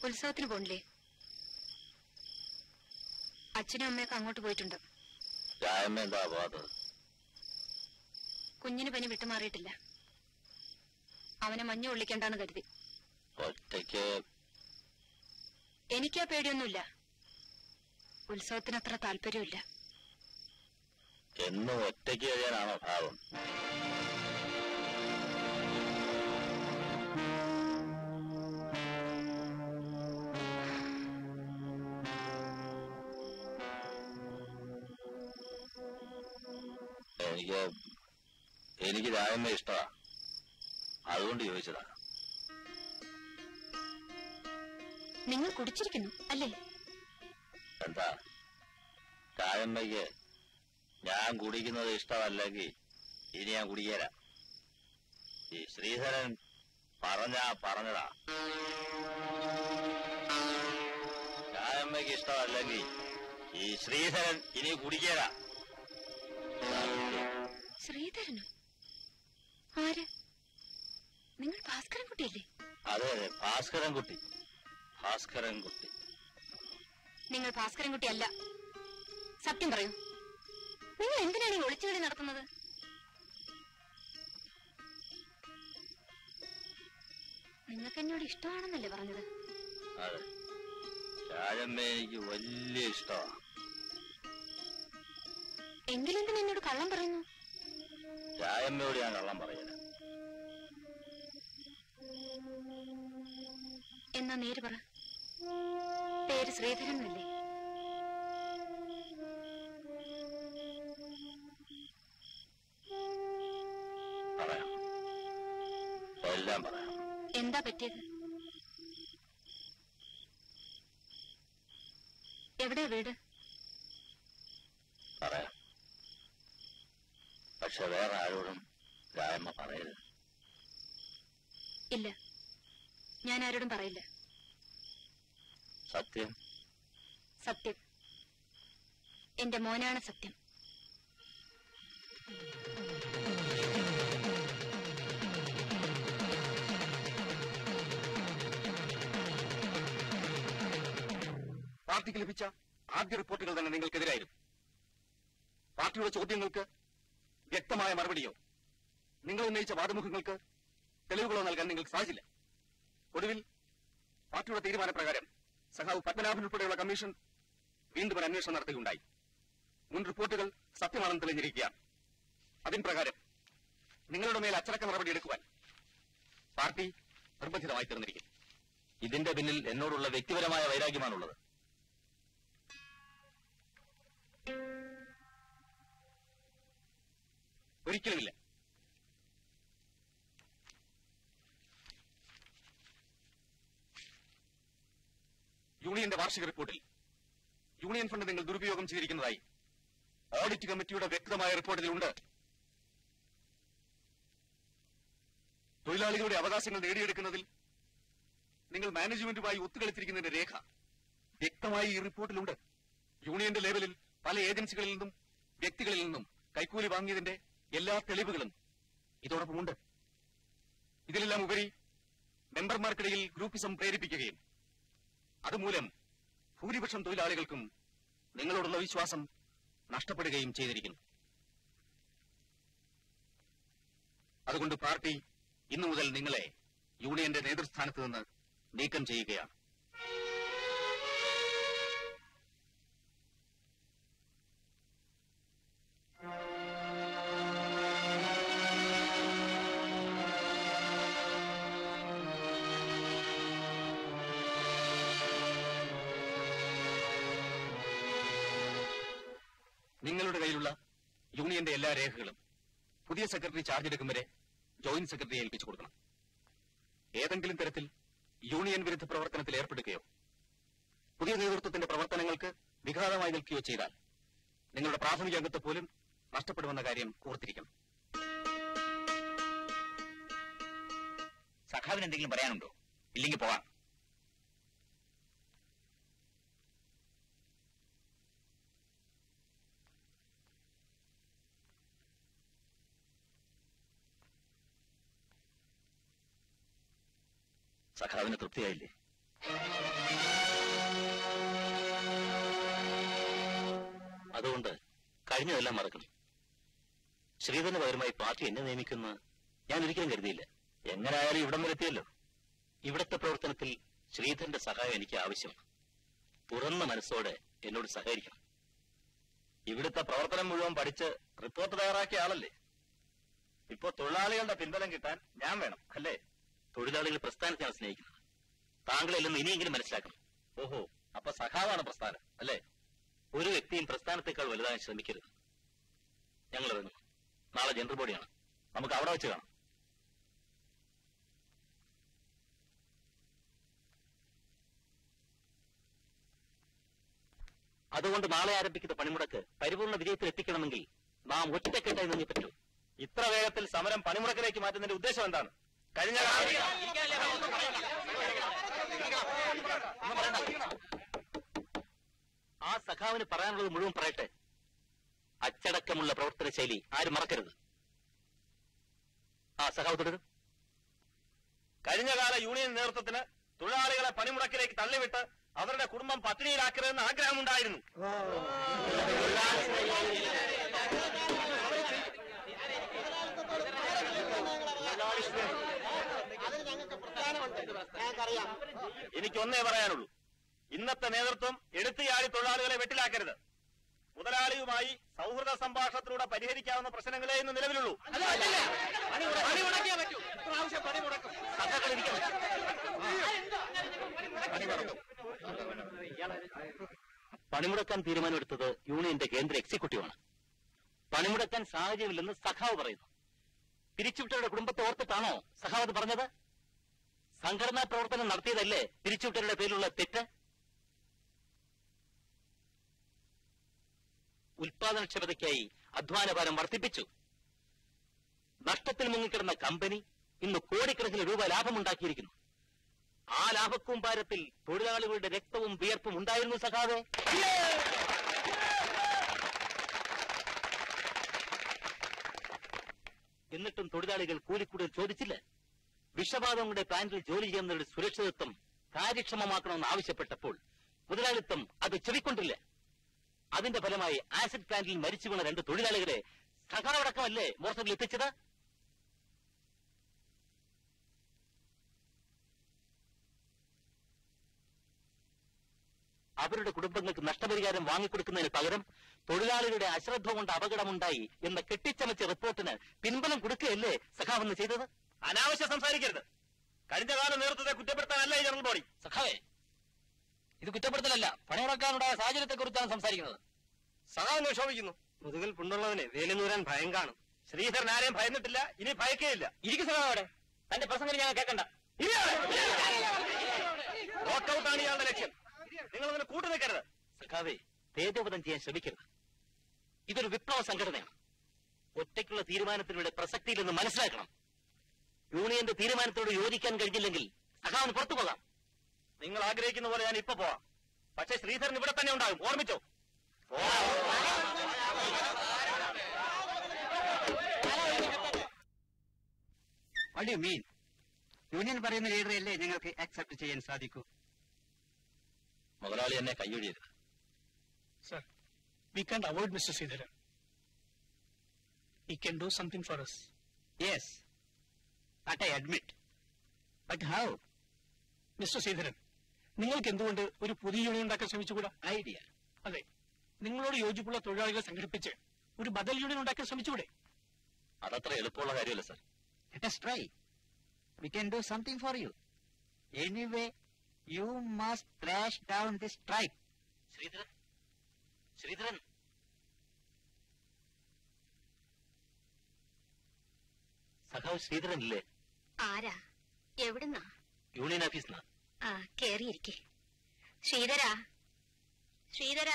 ഉത്സവത്തിന് പോണില്ലേ അച്ഛനും അമ്മയൊക്കെ അങ്ങോട്ട് പോയിട്ടുണ്ട് രായമ്മ എന്താ പോകാത്തത് കുഞ്ഞിന് പനി വിട്ടുമാറിയിട്ടില്ല അവനെ മഞ്ഞ ഒള്ളിക്കണ്ടെന്ന് കരുതി ഒറ്റയ്ക്ക് എനിക്കാ പേടിയൊന്നുമില്ല ഉത്സവത്തിന് അത്ര താല്പര്യമില്ല എന്നും ഒറ്റയ്ക്ക് കഴിയാനാണോ ഭാവം എനിക്ക് എനിക്ക് രായമ്മ ഇഷ്ടമാ അതുകൊണ്ട് ചോദിച്ചതാ നിങ്ങൾ കുടിച്ചിരിക്കുന്നു അല്ലേ എന്താ രായമ്മയ്ക്ക് ഞാൻ കുടിക്കുന്നത് ഇഷ്ടമല്ലെങ്കിൽ ഇനി ഞാൻ കുടിക്കേല ഈ ശ്രീധരൻ പറഞ്ഞാ പറഞ്ഞതാ രായമ്മയ്ക്ക് ഇഷ്ടമല്ലെങ്കിൽ ഈ ശ്രീധരൻ ഇനി കുടിക്കേല ശ്രീധരനോ ആര് നിങ്ങൾ ഭാസ്കരൻ കുട്ടിയല്ലേ അതെ അതെ ഭാസ്കരൻ കുട്ടി ഭാസ്കരൻ കുട്ടി നിങ്ങൾ ഭാസ്കരൻ കുട്ടിയല്ല സത്യം പറയൂ നിങ്ങൾ എന്തിനാണ് ഈ ഒളിച്ചുകളി നടത്തുന്നത് നിങ്ങൾക്ക് എന്നോട് ഇഷ്ടമാണെന്നല്ലേ പറഞ്ഞത് അതെ രാജമ്മ എനിക്ക് വലിയ ഇഷ്ടമാണ് എങ്കിലെന്തിനാ എന്നോട് കള്ളം പറയുന്നു രാജമ്മയോട് ഞാൻ കള്ളം പറയില്ല എന്നാ നേര് പറ പേര് ശ്രീധരൻ എന്നല്ലേ പറയാം എല്ലാം പറയാം എന്താ പറ്റിയത് എവിടെയാ വീട് പറയാം പക്ഷെ വേറെ ആരോടും രാജമ്മ പറയരുത് ഇല്ല ഞാൻ ആരോടും പറയില്ല സത്യം സത്യം എന്റെ മോനാണ് സത്യം പാർട്ടിക്ക് ലഭിച്ച ആദ്യ റിപ്പോർട്ടുകൾ തന്നെ നിങ്ങൾക്കെതിരായിരുന്നു പാർട്ടിയുടെ ചോദ്യങ്ങൾക്ക് വ്യക്തമായ മറുപടിയോ നിങ്ങൾ ഉന്നയിച്ച വാദമുഖങ്ങൾക്ക് തെളിവുകളോ നൽകാൻ നിങ്ങൾക്ക് സാധിച്ചില്ല ഒടുവിൽ പാർട്ടിയുടെ തീരുമാനപ്രകാരം സഖാവ് പത്മനാഭൻ ഉൾപ്പെടെയുള്ള കമ്മീഷൻ വീണ്ടും ഒരു അന്വേഷണം നടത്തുകയുണ്ടായി മുൻ റിപ്പോർട്ടുകൾ സത്യമാണെന്ന് തെളിഞ്ഞിരിക്കുകയാണ് അതിൻ പ്രകാരം നിങ്ങളുടെ മേൽ അച്ചടക്ക നടപടി എടുക്കുവാൻ പാർട്ടി നിർബന്ധിതമായി തീർന്നിരിക്കും ഇതിന്റെ പിന്നിൽ എന്നോടുള്ള വ്യക്തിപരമായ വൈരാഗ്യമാണുള്ളത് ഒരിക്കലുമില്ല യൂണിയന്റെ വാർഷിക റിപ്പോർട്ടിൽ യൂണിയൻ ഫണ്ട് നിങ്ങൾ ദുരുപയോഗം ചെയ്തിരിക്കുന്നതായി ഓഡിറ്റ് കമ്മിറ്റിയുടെ വ്യക്തമായ റിപ്പോർട്ടിലുണ്ട് തൊഴിലാളികളുടെ അവകാശങ്ങൾ നേടിയെടുക്കുന്നതിൽ നിങ്ങൾ മാനേജ്മെന്റുമായി ഒത്തുകളിച്ചിരിക്കുന്നതിന്റെ രേഖ വ്യക്തമായി ഈ റിപ്പോർട്ടിലുണ്ട് യൂണിയന്റെ ലേവലിൽ പല ഏജൻസികളിൽ നിന്നും വ്യക്തികളിൽ നിന്നും കൈക്കൂലി വാങ്ങിയതിന്റെ എല്ലാ തെളിവുകളും ഇതോടൊപ്പമുണ്ട് ഇതിലെല്ലാം ഉപരി മെമ്പർമാർക്കിടയിൽ ഗ്രൂപ്പിസം പ്രേരിപ്പിക്കുകയും അതുമൂലം ഭൂരിപക്ഷം തൊഴിലാളികൾക്കും നിങ്ങളോടുള്ള വിശ്വാസം നഷ്ടപ്പെടുകയും ചെയ്തിരിക്കുന്നു അതുകൊണ്ട് പാർട്ടി ഇന്നു മുതൽ നിങ്ങളെ യൂണിയന്റെ നേതൃസ്ഥാനത്ത് നിന്ന് നീക്കം ചെയ്യുകയാണ് നിങ്ങളുടെ കയ്യിലുള്ള യൂണിയന്റെ എല്ലാ രേഖകളും പുതിയ സെക്രട്ടറി ചാർജ് എടുക്കും വരെ ജോയിന്റ് സെക്രട്ടറിയെ ഏൽപ്പിച്ചു കൊടുക്കണം ഏതെങ്കിലും തരത്തിൽ യൂണിയൻ വിരുദ്ധ പ്രവർത്തനത്തിൽ ഏർപ്പെടുകയോ പുതിയ നേതൃത്വത്തിന്റെ പ്രവർത്തനങ്ങൾക്ക് വിഘാതമായി നിൽക്കുകയോ ചെയ്താൽ നിങ്ങളുടെ പ്രാഥമിക അംഗത്തെ പോലും നഷ്ടപ്പെടുമെന്ന കാര്യം ഓർത്തിരിക്കണം സഖാവിന് എന്തെങ്കിലും പറയാനുണ്ടോ ഇല്ലെങ്കിൽ പോവാം സഖാവിന് തൃപ്തിയായില്ലേ അതുകൊണ്ട് കഴിഞ്ഞതെല്ലാം മറക്കണം ശ്രീധരന് പകരമായി പാർട്ടി എന്നെ നിയമിക്കുന്ന ഞാൻ ഒരിക്കലും കരുതിയില്ല എങ്ങനെയായാലും ഇവിടം വരെ എത്തിയല്ലോ ഇവിടത്തെ പ്രവർത്തനത്തിൽ ശ്രീധരന്റെ സഹായം എനിക്ക് ആവശ്യമാണ് തുറന്ന മനസ്സോടെ എന്നോട് സഹകരിക്കണം ഇവിടുത്തെ പ്രവർത്തനം മുഴുവൻ പഠിച്ച് റിപ്പോർട്ട് തയ്യാറാക്കിയ ആളല്ലേ ഇപ്പോ തൊഴിലാളികളുടെ പിൻബലം കിട്ടാൻ ഞാൻ വേണം അല്ലേ തൊഴിലാളികൾ പ്രസ്ഥാനത്തെയാണ് സ്നേഹിക്കുന്നത് താങ്കളെല്ലാം ഇനിയെങ്കിലും മനസ്സിലാക്കണം ഓഹോ അപ്പൊ സഖാവാണ് പ്രസ്ഥാനം അല്ലേ ഒരു വ്യക്തിയും പ്രസ്ഥാനത്തെക്കാൾ വലുതാകാൻ ശ്രമിക്കരുത് ഞങ്ങൾ ഇറങ്ങുന്നു നാളെ ജനറൽ ബോഡിയാണ് നമുക്ക് അവിടെ വെച്ച് കാണാം അതുകൊണ്ട് നാളെ ആരംഭിക്കുന്ന പണിമുടക്ക് പരിപൂർണ വിജയത്തിൽ എത്തിക്കണമെങ്കിൽ നാം ഒറ്റക്കെട്ടായി നിന്നേ പറ്റൂ ഇത്ര വേഗത്തിൽ സമരം പണിമുടക്കിലേക്ക് മാറ്റുന്നതിന്റെ ഉദ്ദേശം എന്താണ് കഴിഞ്ഞ ആ സഖാവിന് പറയാനുള്ളത് മുഴുവൻ പറയട്ടെ അച്ചടക്കമുള്ള പ്രവർത്തന ശൈലി ആരും മറക്കരുത് ആ സഖാവ് തുടരും കഴിഞ്ഞകാല യൂണിയൻ നേതൃത്വത്തിന് തൊഴിലാളികളെ പണിമുടക്കിലേക്ക് തള്ളിവിട്ട് അവരുടെ കുടുംബം പട്ടിണിയിലാക്കരുതെന്ന് ആഗ്രഹമുണ്ടായിരുന്നു എനിക്കൊന്നേ പറയാനുള്ളൂ ഇന്നത്തെ നേതൃത്വം എടുത്തുചാടി തൊഴിലാളികളെ വെട്ടിലാക്കരുത് മുതലാളിയുമായി സൗഹൃദ സംഭാഷണത്തിലൂടെ പരിഹരിക്കാവുന്ന പ്രശ്നങ്ങളെ ഇന്ന് നിലവിലുള്ളൂ സഖാക്കൾ ഇരിക്കണം. പണിമുടക്കാൻ തീരുമാനമെടുത്തത് യൂണിയന്റെ കേന്ദ്ര എക്സിക്യൂട്ടീവാണ് പണിമുടക്കാൻ സാഹചര്യമില്ലെന്ന് സഖാവ് പറയുന്നു പിരിച്ചുവിട്ടവരുടെ കുടുംബത്തെ ഓർത്തിട്ടാണോ സഖാവ് അത് പറഞ്ഞത് സംഘടനാ പ്രവർത്തനം നടത്തിയതല്ലേ പിരിച്ചുവിട്ടവരുടെ പേരിലുള്ള തെറ്റ് ഉൽപാദനക്ഷമതയ്ക്കായി അധ്വാനഭാരം വർദ്ധിപ്പിച്ചു നഷ്ടത്തിൽ മുങ്ങിക്കിടന്ന കമ്പനി ഇന്ന് കോടിക്കണക്കിന് രൂപ ലാഭമുണ്ടാക്കിയിരിക്കുന്നു ആ ലാഭക്കൂമ്പാരത്തിൽ തൊഴിലാളികളുടെ രക്തവും വിയർപ്പും ഉണ്ടായിരുന്നു സഖാവെ എന്നിട്ടും തൊഴിലാളികൾ കൂലിക്കൂടുതൽ ചോദിച്ചില്ല വിഷബാധങ്ങളുടെ പ്ലാന്റിൽ ജോലി ചെയ്യുന്നവരുടെ സുരക്ഷിതത്വം കാര്യക്ഷമമാക്കണമെന്ന് ആവശ്യപ്പെട്ടപ്പോൾ മുതലാളിത്തം അത് ചെവിക്കൊണ്ടില്ല അതിന്റെ ഫലമായി ആസിഡ് പ്ലാന്റിൽ മരിച്ചു വീണ രണ്ട് തൊഴിലാളികളെ സഖാവടക്കമല്ലേ മോർച്ചറിൽ എത്തിച്ചത് അവരുടെ കുടുംബങ്ങൾക്ക് നഷ്ടപരിഹാരം വാങ്ങിക്കൊടുക്കുന്നതിന് പകരം തൊഴിലാളികളുടെ അശ്രദ്ധ കൊണ്ട് അപകടമുണ്ടായി എന്ന കെട്ടിച്ചമച്ച റിപ്പോർട്ടിന് പിൻബലം കൊടുക്കുകയല്ലേ സഖാവെന്ന് ചെയ്തത് അനാവശ്യം സംസാരിക്കരുത് കഴിഞ്ഞ കാല നേതൃത്വത്തെ കുറ്റപ്പെടുത്താനല്ല ഈ ജനറൽ ബോഡി സഖാവേ ഇത് കുറ്റപ്പെടുത്തലല്ല പണിമുടക്കാനുണ്ടായ സാഹചര്യത്തെ കുറിച്ചാണ് സംസാരിക്കുന്നത് സഖാവിനെ ക്ഷോഭിക്കുന്നു മുതുകിൽ പുണ്ടുള്ളവനെ വേലിനൂരാൻ ഭയം കാണും ശ്രീധരൻ ആരെയും ഭയന്നിട്ടില്ല ഇനി ഭയക്കുകയില്ല ഇരിക്കും സഖാവോടെ തന്റെ പ്രസംഗം ഞങ്ങൾ കേൾക്കണ്ട വോക്കൌട്ടാണ് ഇയാളുടെ ലക്ഷ്യം നിങ്ങൾ അതിന് കൂട്ടു നിൽക്കരുത് സഖാവേ തേജോവധം ചെയ്യാൻ ശ്രമിക്കരുത് ഇതൊരു വിപ്ലവ സംഘടനയാണ് ഒറ്റയ്ക്കുള്ള തീരുമാനത്തിലൂടെ പ്രസക്തിയില്ലെന്ന് മനസ്സിലാക്കണം യൂണിയന്റെ തീരുമാനത്തോട് യോജിക്കാൻ കഴിഞ്ഞില്ലെങ്കിൽ സഖാവിന് പുറത്തു പോകാം നിങ്ങൾ ആഗ്രഹിക്കുന്ന പോലെ ഞാൻ ഇപ്പൊ പോവാം പക്ഷേ ശ്രീധരൻ ഇവിടെ തന്നെ ഉണ്ടാകും ഓർമ്മിച്ചോ വാട്ട് യു മീൻ യൂണിയൻ പറയുന്ന ലീഡറല്ലേ ഞങ്ങൾക്ക് അക്സെപ്റ്റ് ചെയ്യാൻ സാധിക്കൂ മുതലാളി എന്നെ കൈയൊഴിയരുത് Sir, we can't avoid Mr. Sridharan. He can do something for us. Yes but I admit but how mister Sreedharan നിങ്ങൾക്ക് എന്തുകൊണ്ട് ഒരു പുതിയ യൂണിയൻ ഉണ്ടാക്കാൻ ശ്രമിച്ചുകൂടാ ഐഡിയ അതെ നിങ്ങളോട് യോജിപ്പുള്ള തൊഴിലാളികളെ സംഘടിപ്പിച്ച് ഒരു ബദൽ യൂണിയൻ ഉണ്ടാക്കാൻ ശ്രമിച്ചുകൂടെ അതത്ര എളുപ്പമുള്ള കാര്യമല്ല sir Let us try. We can do something for you. Anyway, you must crash down this strike. Sreedharan Sreedharan സഖാവ് ശ്രീധരൻ ഇല്ലേ ആരാ എവിടുന്നാ യൂണിയൻ ഓഫീസിൽ നിന്ന് ആ കേറിയിരിക്കെ ശ്രീധരാ ശ്രീധരാ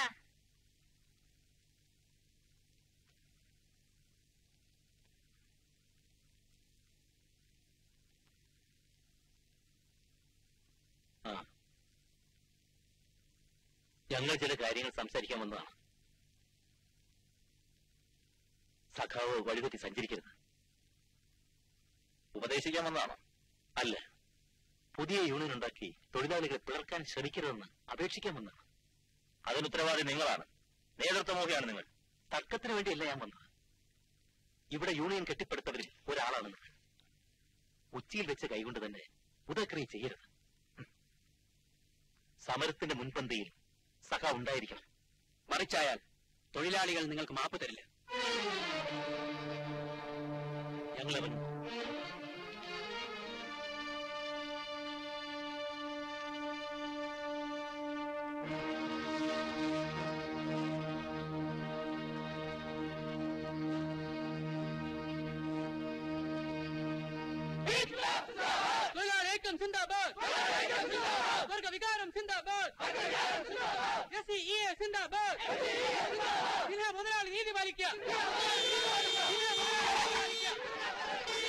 ആ ഞങ്ങൾ ചില കാര്യങ്ങൾ സംസാരിക്കാൻ വന്നതാണ് സഖാവ് വഴിതെറ്റി സഞ്ചരിക്കരുത് ഉപദേശിക്കാൻ വന്നതാണോ അല്ല പുതിയ യൂണിയൻ ഉണ്ടാക്കി തൊഴിലാളികളെ പിളർക്കാൻ ശ്രമിക്കരുതെന്ന് അപേക്ഷിക്കാൻ വന്നതാണ് അതിന് ഉത്തരവാദി നിങ്ങളാണ് നേതൃത്വമോഹിയാണ് നിങ്ങൾ തർക്കത്തിന് വേണ്ടിയല്ല ഞാൻ വന്നത് ഇവിടെ യൂണിയൻ കെട്ടിപ്പടുത്തവരിൽ ഒരാളാണ് നിങ്ങൾ ഉച്ചിയിൽ വെച്ച് കൈകൊണ്ട് തന്നെ ഉദക്രിയ ചെയ്യരുത് ഉം. സമരത്തിന്റെ മുൻപന്തിയിൽ സഖ ഉണ്ടായിരിക്കണം മറിച്ചായാൽ തൊഴിലാളികൾ നിങ്ങൾക്ക് മാപ്പ് തരില്ല ഞങ്ങൾ ഇറങ്ങും തൊഴിലാളിയേക്കം സിന്ദാബാദ് വർഗ വികാരം സിന്ദാബാദ് എസ് സി ഇ എ സിന്ദാബാദ് സിൻഹ മുതലാളി നീതി പാലിക്കുക സിൻഹ മുതലാളി നീതി പാലിക്കുക.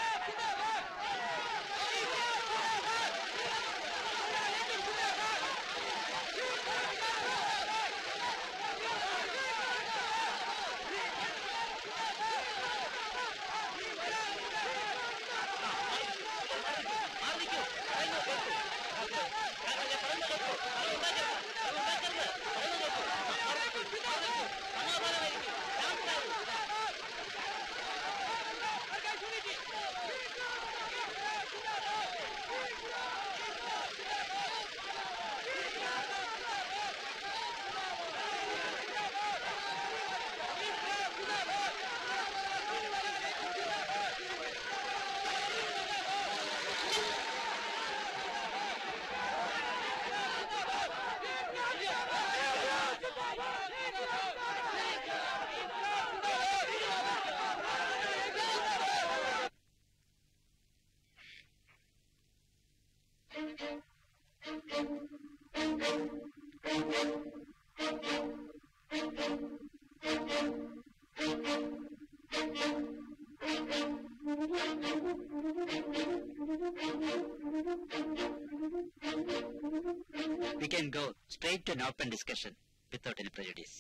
We can go straight to an open discussion without any prejudice.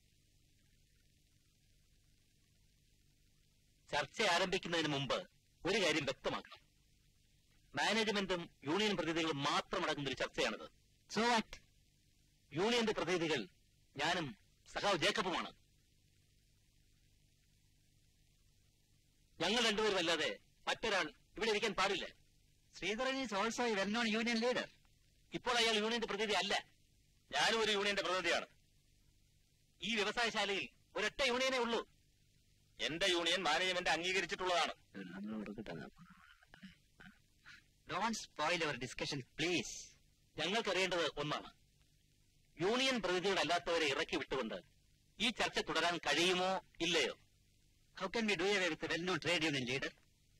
ചർച്ച ആരംഭിക്കുന്നതിന് മുമ്പ് ഒരു കാര്യം വ്യക്തമാക്കണം മാനേജ്മെന്റും യൂണിയൻ പ്രതിനിധികളും മാത്രം അടങ്ങുന്ന ഒരു ചർച്ചയാണിത് So what? യൂണിയന്റെ പ്രതിനിധികൾ ഞാനും സഖാവ് ജേക്കബുമാണ് ഞങ്ങൾ രണ്ടുപേരും അല്ലാതെ മറ്റൊരാൾ ഇവിടെ ഇരിക്കാൻ പാടില്ല Sridharan is also a well-known union leader. ഇപ്പോൾ അയാൾ യൂണിയന്റെ പ്രതിനിധി അല്ല ഞാനും ഒരു യൂണിയന്റെ പ്രതിനിധിയാണ് ഈ വ്യവസായശാലയിൽ ഒരൊറ്റ യൂണിയനേ ഉള്ളൂ എന്റെ യൂണിയൻ മാനേജ്മെന്റ് അംഗീകരിച്ചിട്ടുള്ളതാണ് Don't spoil our discussion, please. ഞങ്ങൾക്കറിയേണ്ടത് ഒന്നാണ് യൂണിയൻ പ്രതിനിധികളല്ലാത്തവരെ ഇറക്കി വിട്ടുകൊണ്ട് ഈ ചർച്ച തുടരാൻ കഴിയുമോ ഇല്ലയോ How can we do away with a well-known trade union leader?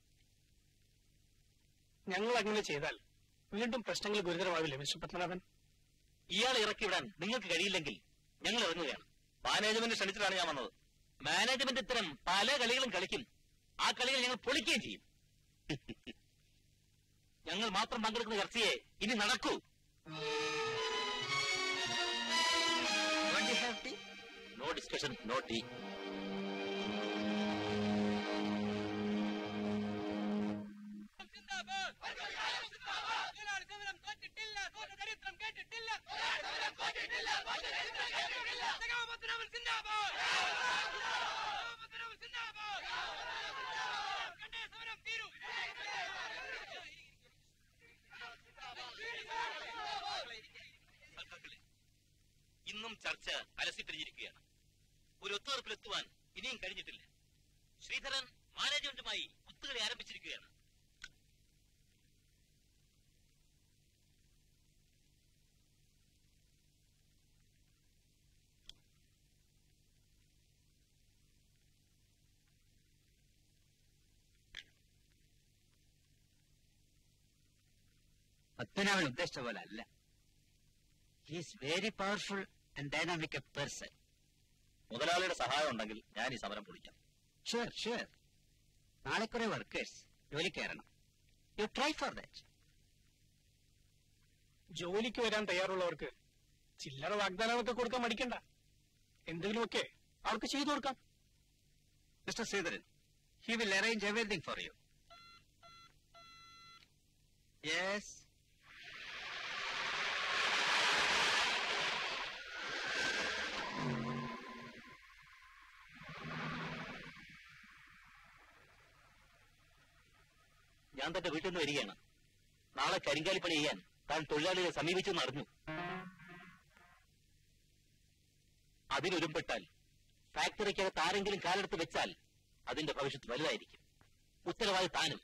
ഞങ്ങൾ അങ്ങനെ ചെയ്താൽ വീണ്ടും പ്രശ്നങ്ങൾ ഗുരുതരമാവില്ലേ മിസ്റ്റർ പത്മനാഭൻ ഇയാളെ ഇറക്കി വിടാൻ നിങ്ങൾക്ക് കഴിയില്ലെങ്കിൽ ഞങ്ങൾ ഇറങ്ങുകയാണ് മാനേജ്മെന്റ് ക്ഷണിച്ചിട്ടാണ് ഞാൻ വന്നത് മാനേജ്മെന്റ് ഇത്തരം പല കളികളും കളിക്കും ആ കളികൾ ഞങ്ങൾ പൊളിക്കുകയും ചെയ്യും ഞങ്ങൾ മാത്രം പങ്കെടുക്കുന്ന ചർച്ചയെ ഇനി നടക്കൂ Don't you have tea? No discussion no tea സിന്ദാബാദ് തൊഴിലാളി സമരം തോറ്റിട്ടില്ല തോറ്റ ചരിത്രം കേട്ടിട്ടില്ല സഖാപത്രാമൻ സിന്ദാബാദ് സഖാപത്രാമൻ സിന്ദാബാദ് കണ്ടേ സമരം തീരൂ ഇന്നും ചർച്ച അലസിപ്പിരിഞ്ഞിരിക്കുകയാണ് ഒരു ഒത്തുതീർപ്പിലെത്തുവാൻ ഇനിയും കഴിഞ്ഞിട്ടില്ല ശ്രീധരൻ മാനേജ്മെന്റുമായി ഒത്തുകളി ആരംഭിച്ചിരിക്കുകയാണ് പത്മനാഭൻ ഉദ്ദേശിച്ച പോലെ അല്ല he's very powerful and dynamic a person മുതലാളിയുടെ സഹായം ഉണ്ടെങ്കിൽ ഞാൻ ഈ സമരം പൊളിക്കാം ഷുവർ ഷുവർ നാളെ കുറെ വർക്കേഴ്സ് ജോലി കയറണം യു ട്രൈ ഫോർ ദാറ്റ് ജോലിക്ക് വരാൻ തയ്യാറുള്ളവർക്ക് ചില്ലറ വാഗ്ദാനങ്ങളൊക്കെ കൊടുക്കാൻ മടിക്കണ്ട എന്തെങ്കിലുമൊക്കെ അവർക്ക് ചെയ്തു കൊടുക്കാം mister Sreedharan he will arrange everything for you yes താൻ തന്റെ വീട്ടിൽ നിന്ന് വരികയാണ് നാളെ കരിങ്കാലിപ്പണി ചെയ്യാൻ താൻ തൊഴിലാളികളെ സമീപിച്ചു നടന്നു അതിനൊരുമ്പെട്ടാൽ ഫാക്ടറിക്കകത്ത് ആരെങ്കിലും കാലെടുത്ത് വെച്ചാൽ അതിന്റെ ഭവിഷ്യത്ത് വലുതായിരിക്കും ഉത്തരവാദി താനും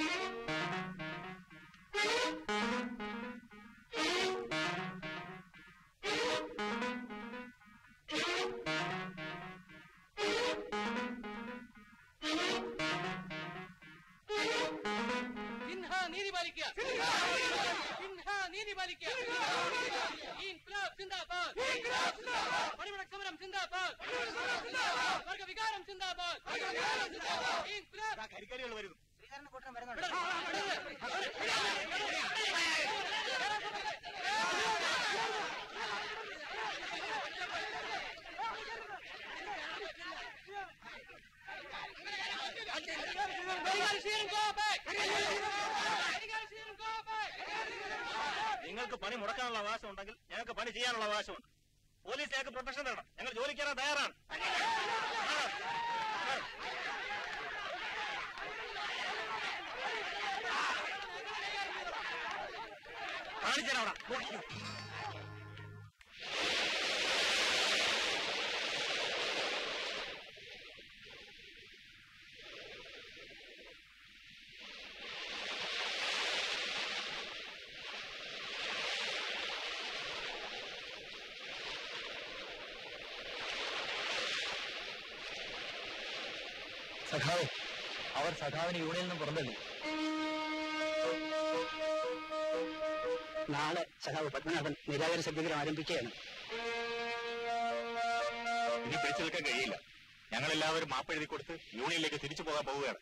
സിൻഹ നീതി പാലിക്കുക സിൻഹ നീതി പാലിക്കുക ഇൻക്ലാബ് സിന്ദാബാദ് പണിമുടക്ക് സമരം സിന്ദാബാദ് വർഗവികാരം സിന്ദാബാദ് ഇൻക്ലാബ് കരിക്കാലികൾ വരുന്നു Legalization, go back! Legalization, go back! നിങ്ങൾക്ക് പണി മുടക്കാനുള്ള അവകാശം ഉണ്ടെങ്കിൽ ഞങ്ങൾക്ക് പണി ചെയ്യാനുള്ള അവകാശമുണ്ട് പോലീസ് ഞങ്ങൾക്ക് പ്രൊട്ടക്ഷൻ തരണം ഞങ്ങൾ ജോലിക്ക് കയറാൻ തയ്യാറാണ് കാണിച്ചാലവിടെ സഖാവ് അവർ സഖാവിന് യൂണിയനിൽ നിന്ന് പുറന്തള്ളി നാളെ സഖാവ് പത്മനാഭൻ നിരാകര സത്യാഗ്രഹം ആരംഭിക്കുകയാണ് ഇനി പിടിച്ചു നിൽക്കാൻ കഴിയില്ല ഞങ്ങളെല്ലാവരും മാപ്പെഴുതി കൊടുത്ത് യൂണിയനിലേക്ക് തിരിച്ചു പോകാൻ പോവുകയാണ്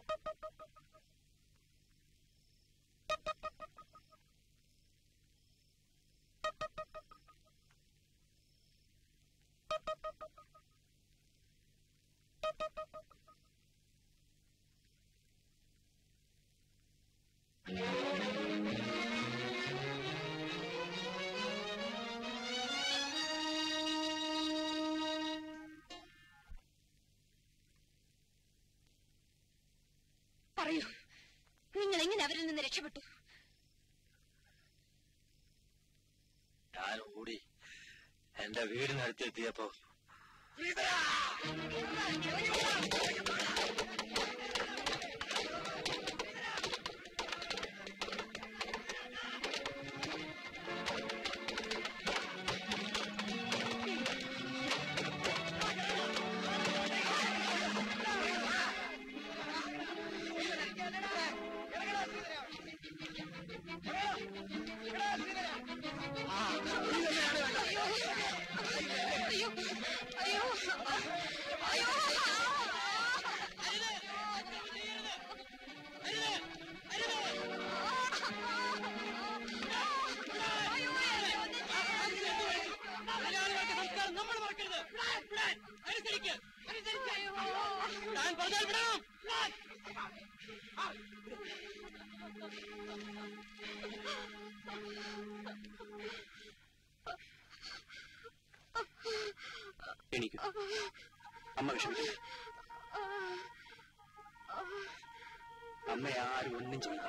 പറയൂ നിങ്ങൾ എങ്ങനെ അവരിൽ നിന്ന് രക്ഷപ്പെട്ടു ഞാൻ ഓടി എന്റെ വീടിനടുത്തെത്തിയപ്പോ അയ്യോ അയ്യോ അയ്യോ നമ്മൾ മറക്കരുത് അനുസരിക്ക് ഞാൻ പറഞ്ഞാൽ വിടാം എണീക്കൂ അമ്മ വിഷമിക്കില്ല അമ്മ ആരും ഒന്നും ചെയ്യില്ല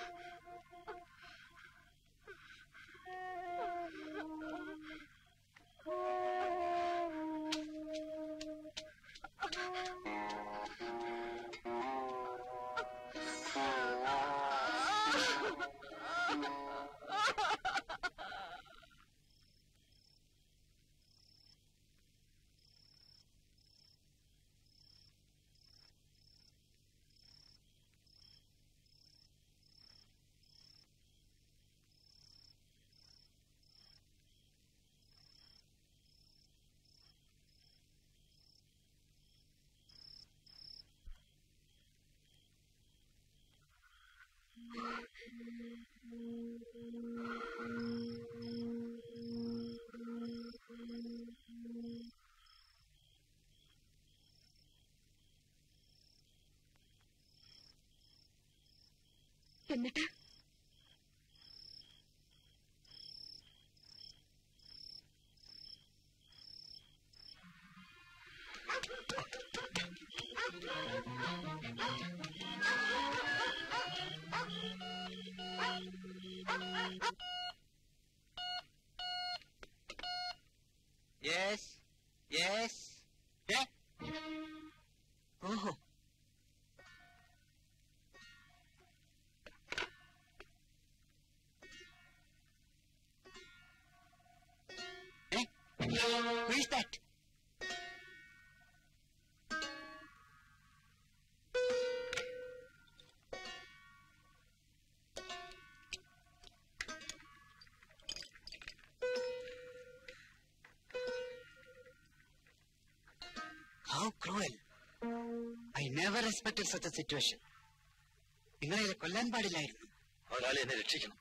എന്നിട്ട് യെസ് യെസ് ഓഹോ Eh? Who is that? How cruel. I never expected such a situation. നിങ്ങളെ ഇത് കൊല്ലാൻ പാടില്ലായിരുന്നു ഒരാളെ എന്നെ രക്ഷിക്കണം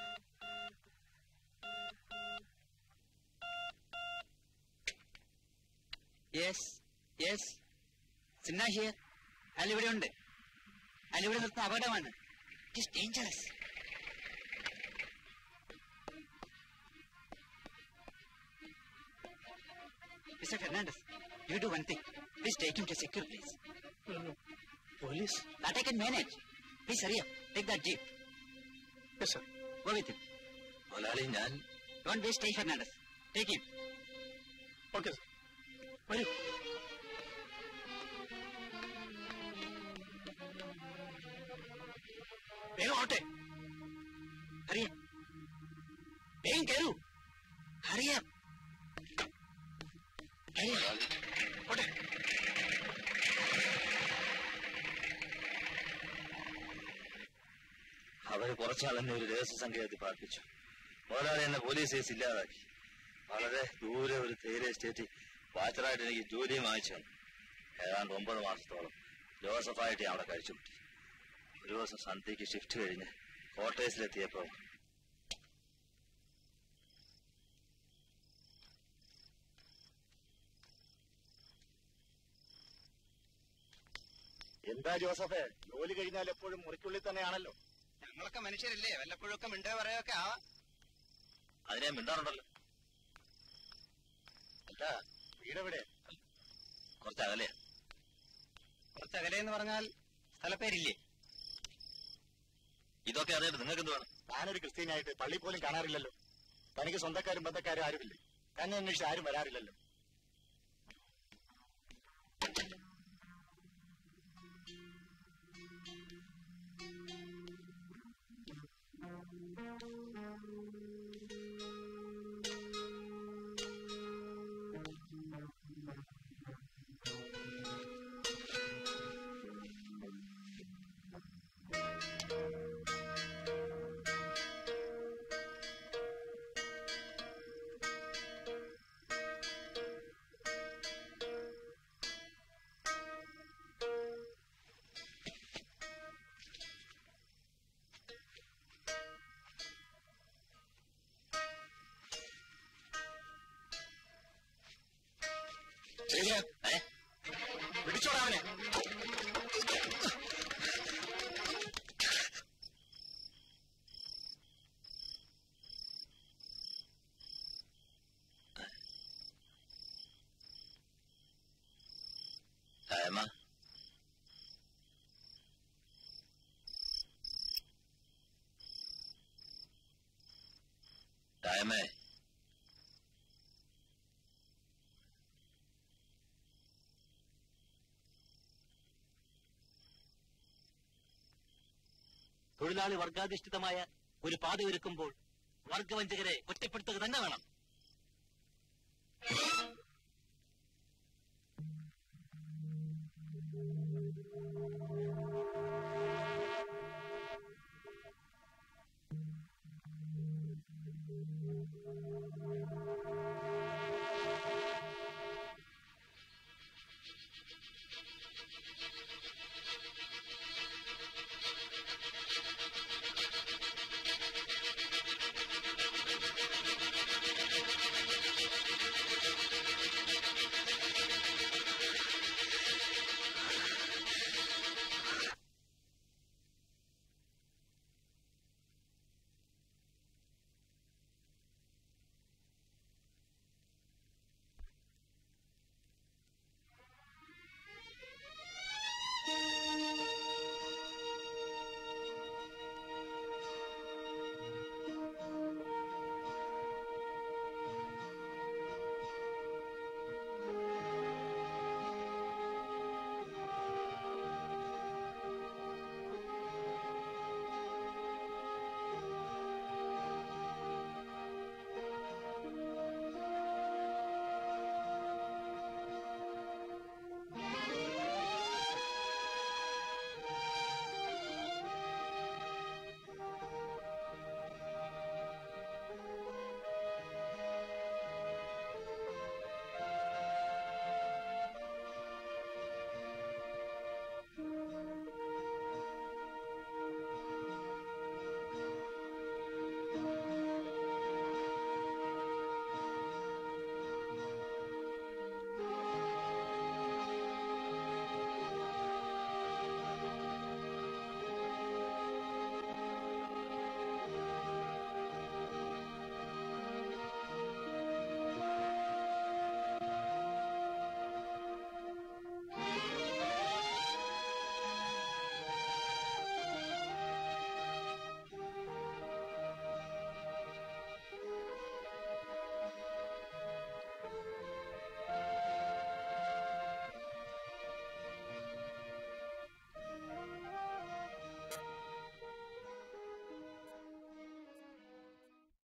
യെസ് യെസ് സിന്ന ഹിയർ അയാൾ ഇവിടെ ഉണ്ട് അയാൾ ഇവിടെ നിർത്തുന്ന അപകടമാണ് it is dangerous mister Fernandez you do one thing please take him to secure please police that I can manage please Hariya take that jeep yes sir go with him മുതലാളി ഞാൻ don't waste time Fernandez take him okay sir വരൂ വേഗം ഓട്ടെ ഹറിയ വേഗം കയറൂ ഹറിയ ഹറിയ ഓട്ടെ അവര് കുറച്ചാൾ എന്നെ ഒരു രഹസ്യസംഖ്യത്തിൽ പാർപ്പിച്ചു മുതലാളി എന്നെ പോലീസ് കേസ് ഇല്ലാതാക്കി വളരെ ദൂരെ ഒരു തേയില എസ്റ്റേറ്റിൽ വാച്ചറായിട്ട് എനിക്ക് ജോലിയും വാങ്ങിച്ചു തന്നു ഏതാണ്ട് ഒമ്പത് മാസത്തോളം ജോസഫായിട്ട് ഞാൻ അവിടെ കഴിച്ചു ഒരു ദിവസം സന്ധ്യക്ക് ഷിഫ്റ്റ് കഴിഞ്ഞ് ക്വാർട്ടേഴ്സിലെത്തിയപ്പോ എന്താ ജോസഫേ ജോലി കഴിഞ്ഞാൽ എപ്പോഴും മുറിക്കുള്ളിൽ തന്നെയാണല്ലോ ഞങ്ങളൊക്കെ മനുഷ്യരല്ലേ വല്ലപ്പോഴും ഒക്കെ മിണ്ടേ പറയൊക്കെ ആവാം അതിനെ മിണ്ടാറുണ്ടല്ലോ അല്ല വീടെവിടെ കുറച്ച് അകലെയാ കുറച്ച് അകലെന്ന് പറഞ്ഞാൽ സ്ഥലപ്പേരില്ലേ ഇതൊക്കെ അറിയാണ്ട് നിങ്ങൾക്ക് എന്ത് വേണം ഞാനൊരു ക്രിസ്ത്യാനായിട്ട് പള്ളി പോലും കാണാറില്ലല്ലോ തനിക്ക് സ്വന്തക്കാരും ബന്ധക്കാരും ആരുമില്ലേ തന്നെ അന്വേഷിച്ച് ആരും വരാറില്ലല്ലോ ഏ പിടിച്ചോടാ അവനെ ടൈമ ടൈമേ തൊഴിലാളി വർഗാധിഷ്ഠിതമായ ഒരു പാത ഒരുക്കുമ്പോൾ വർഗവഞ്ചകരെ ഒറ്റപ്പെടുത്തുക തന്നെ വേണം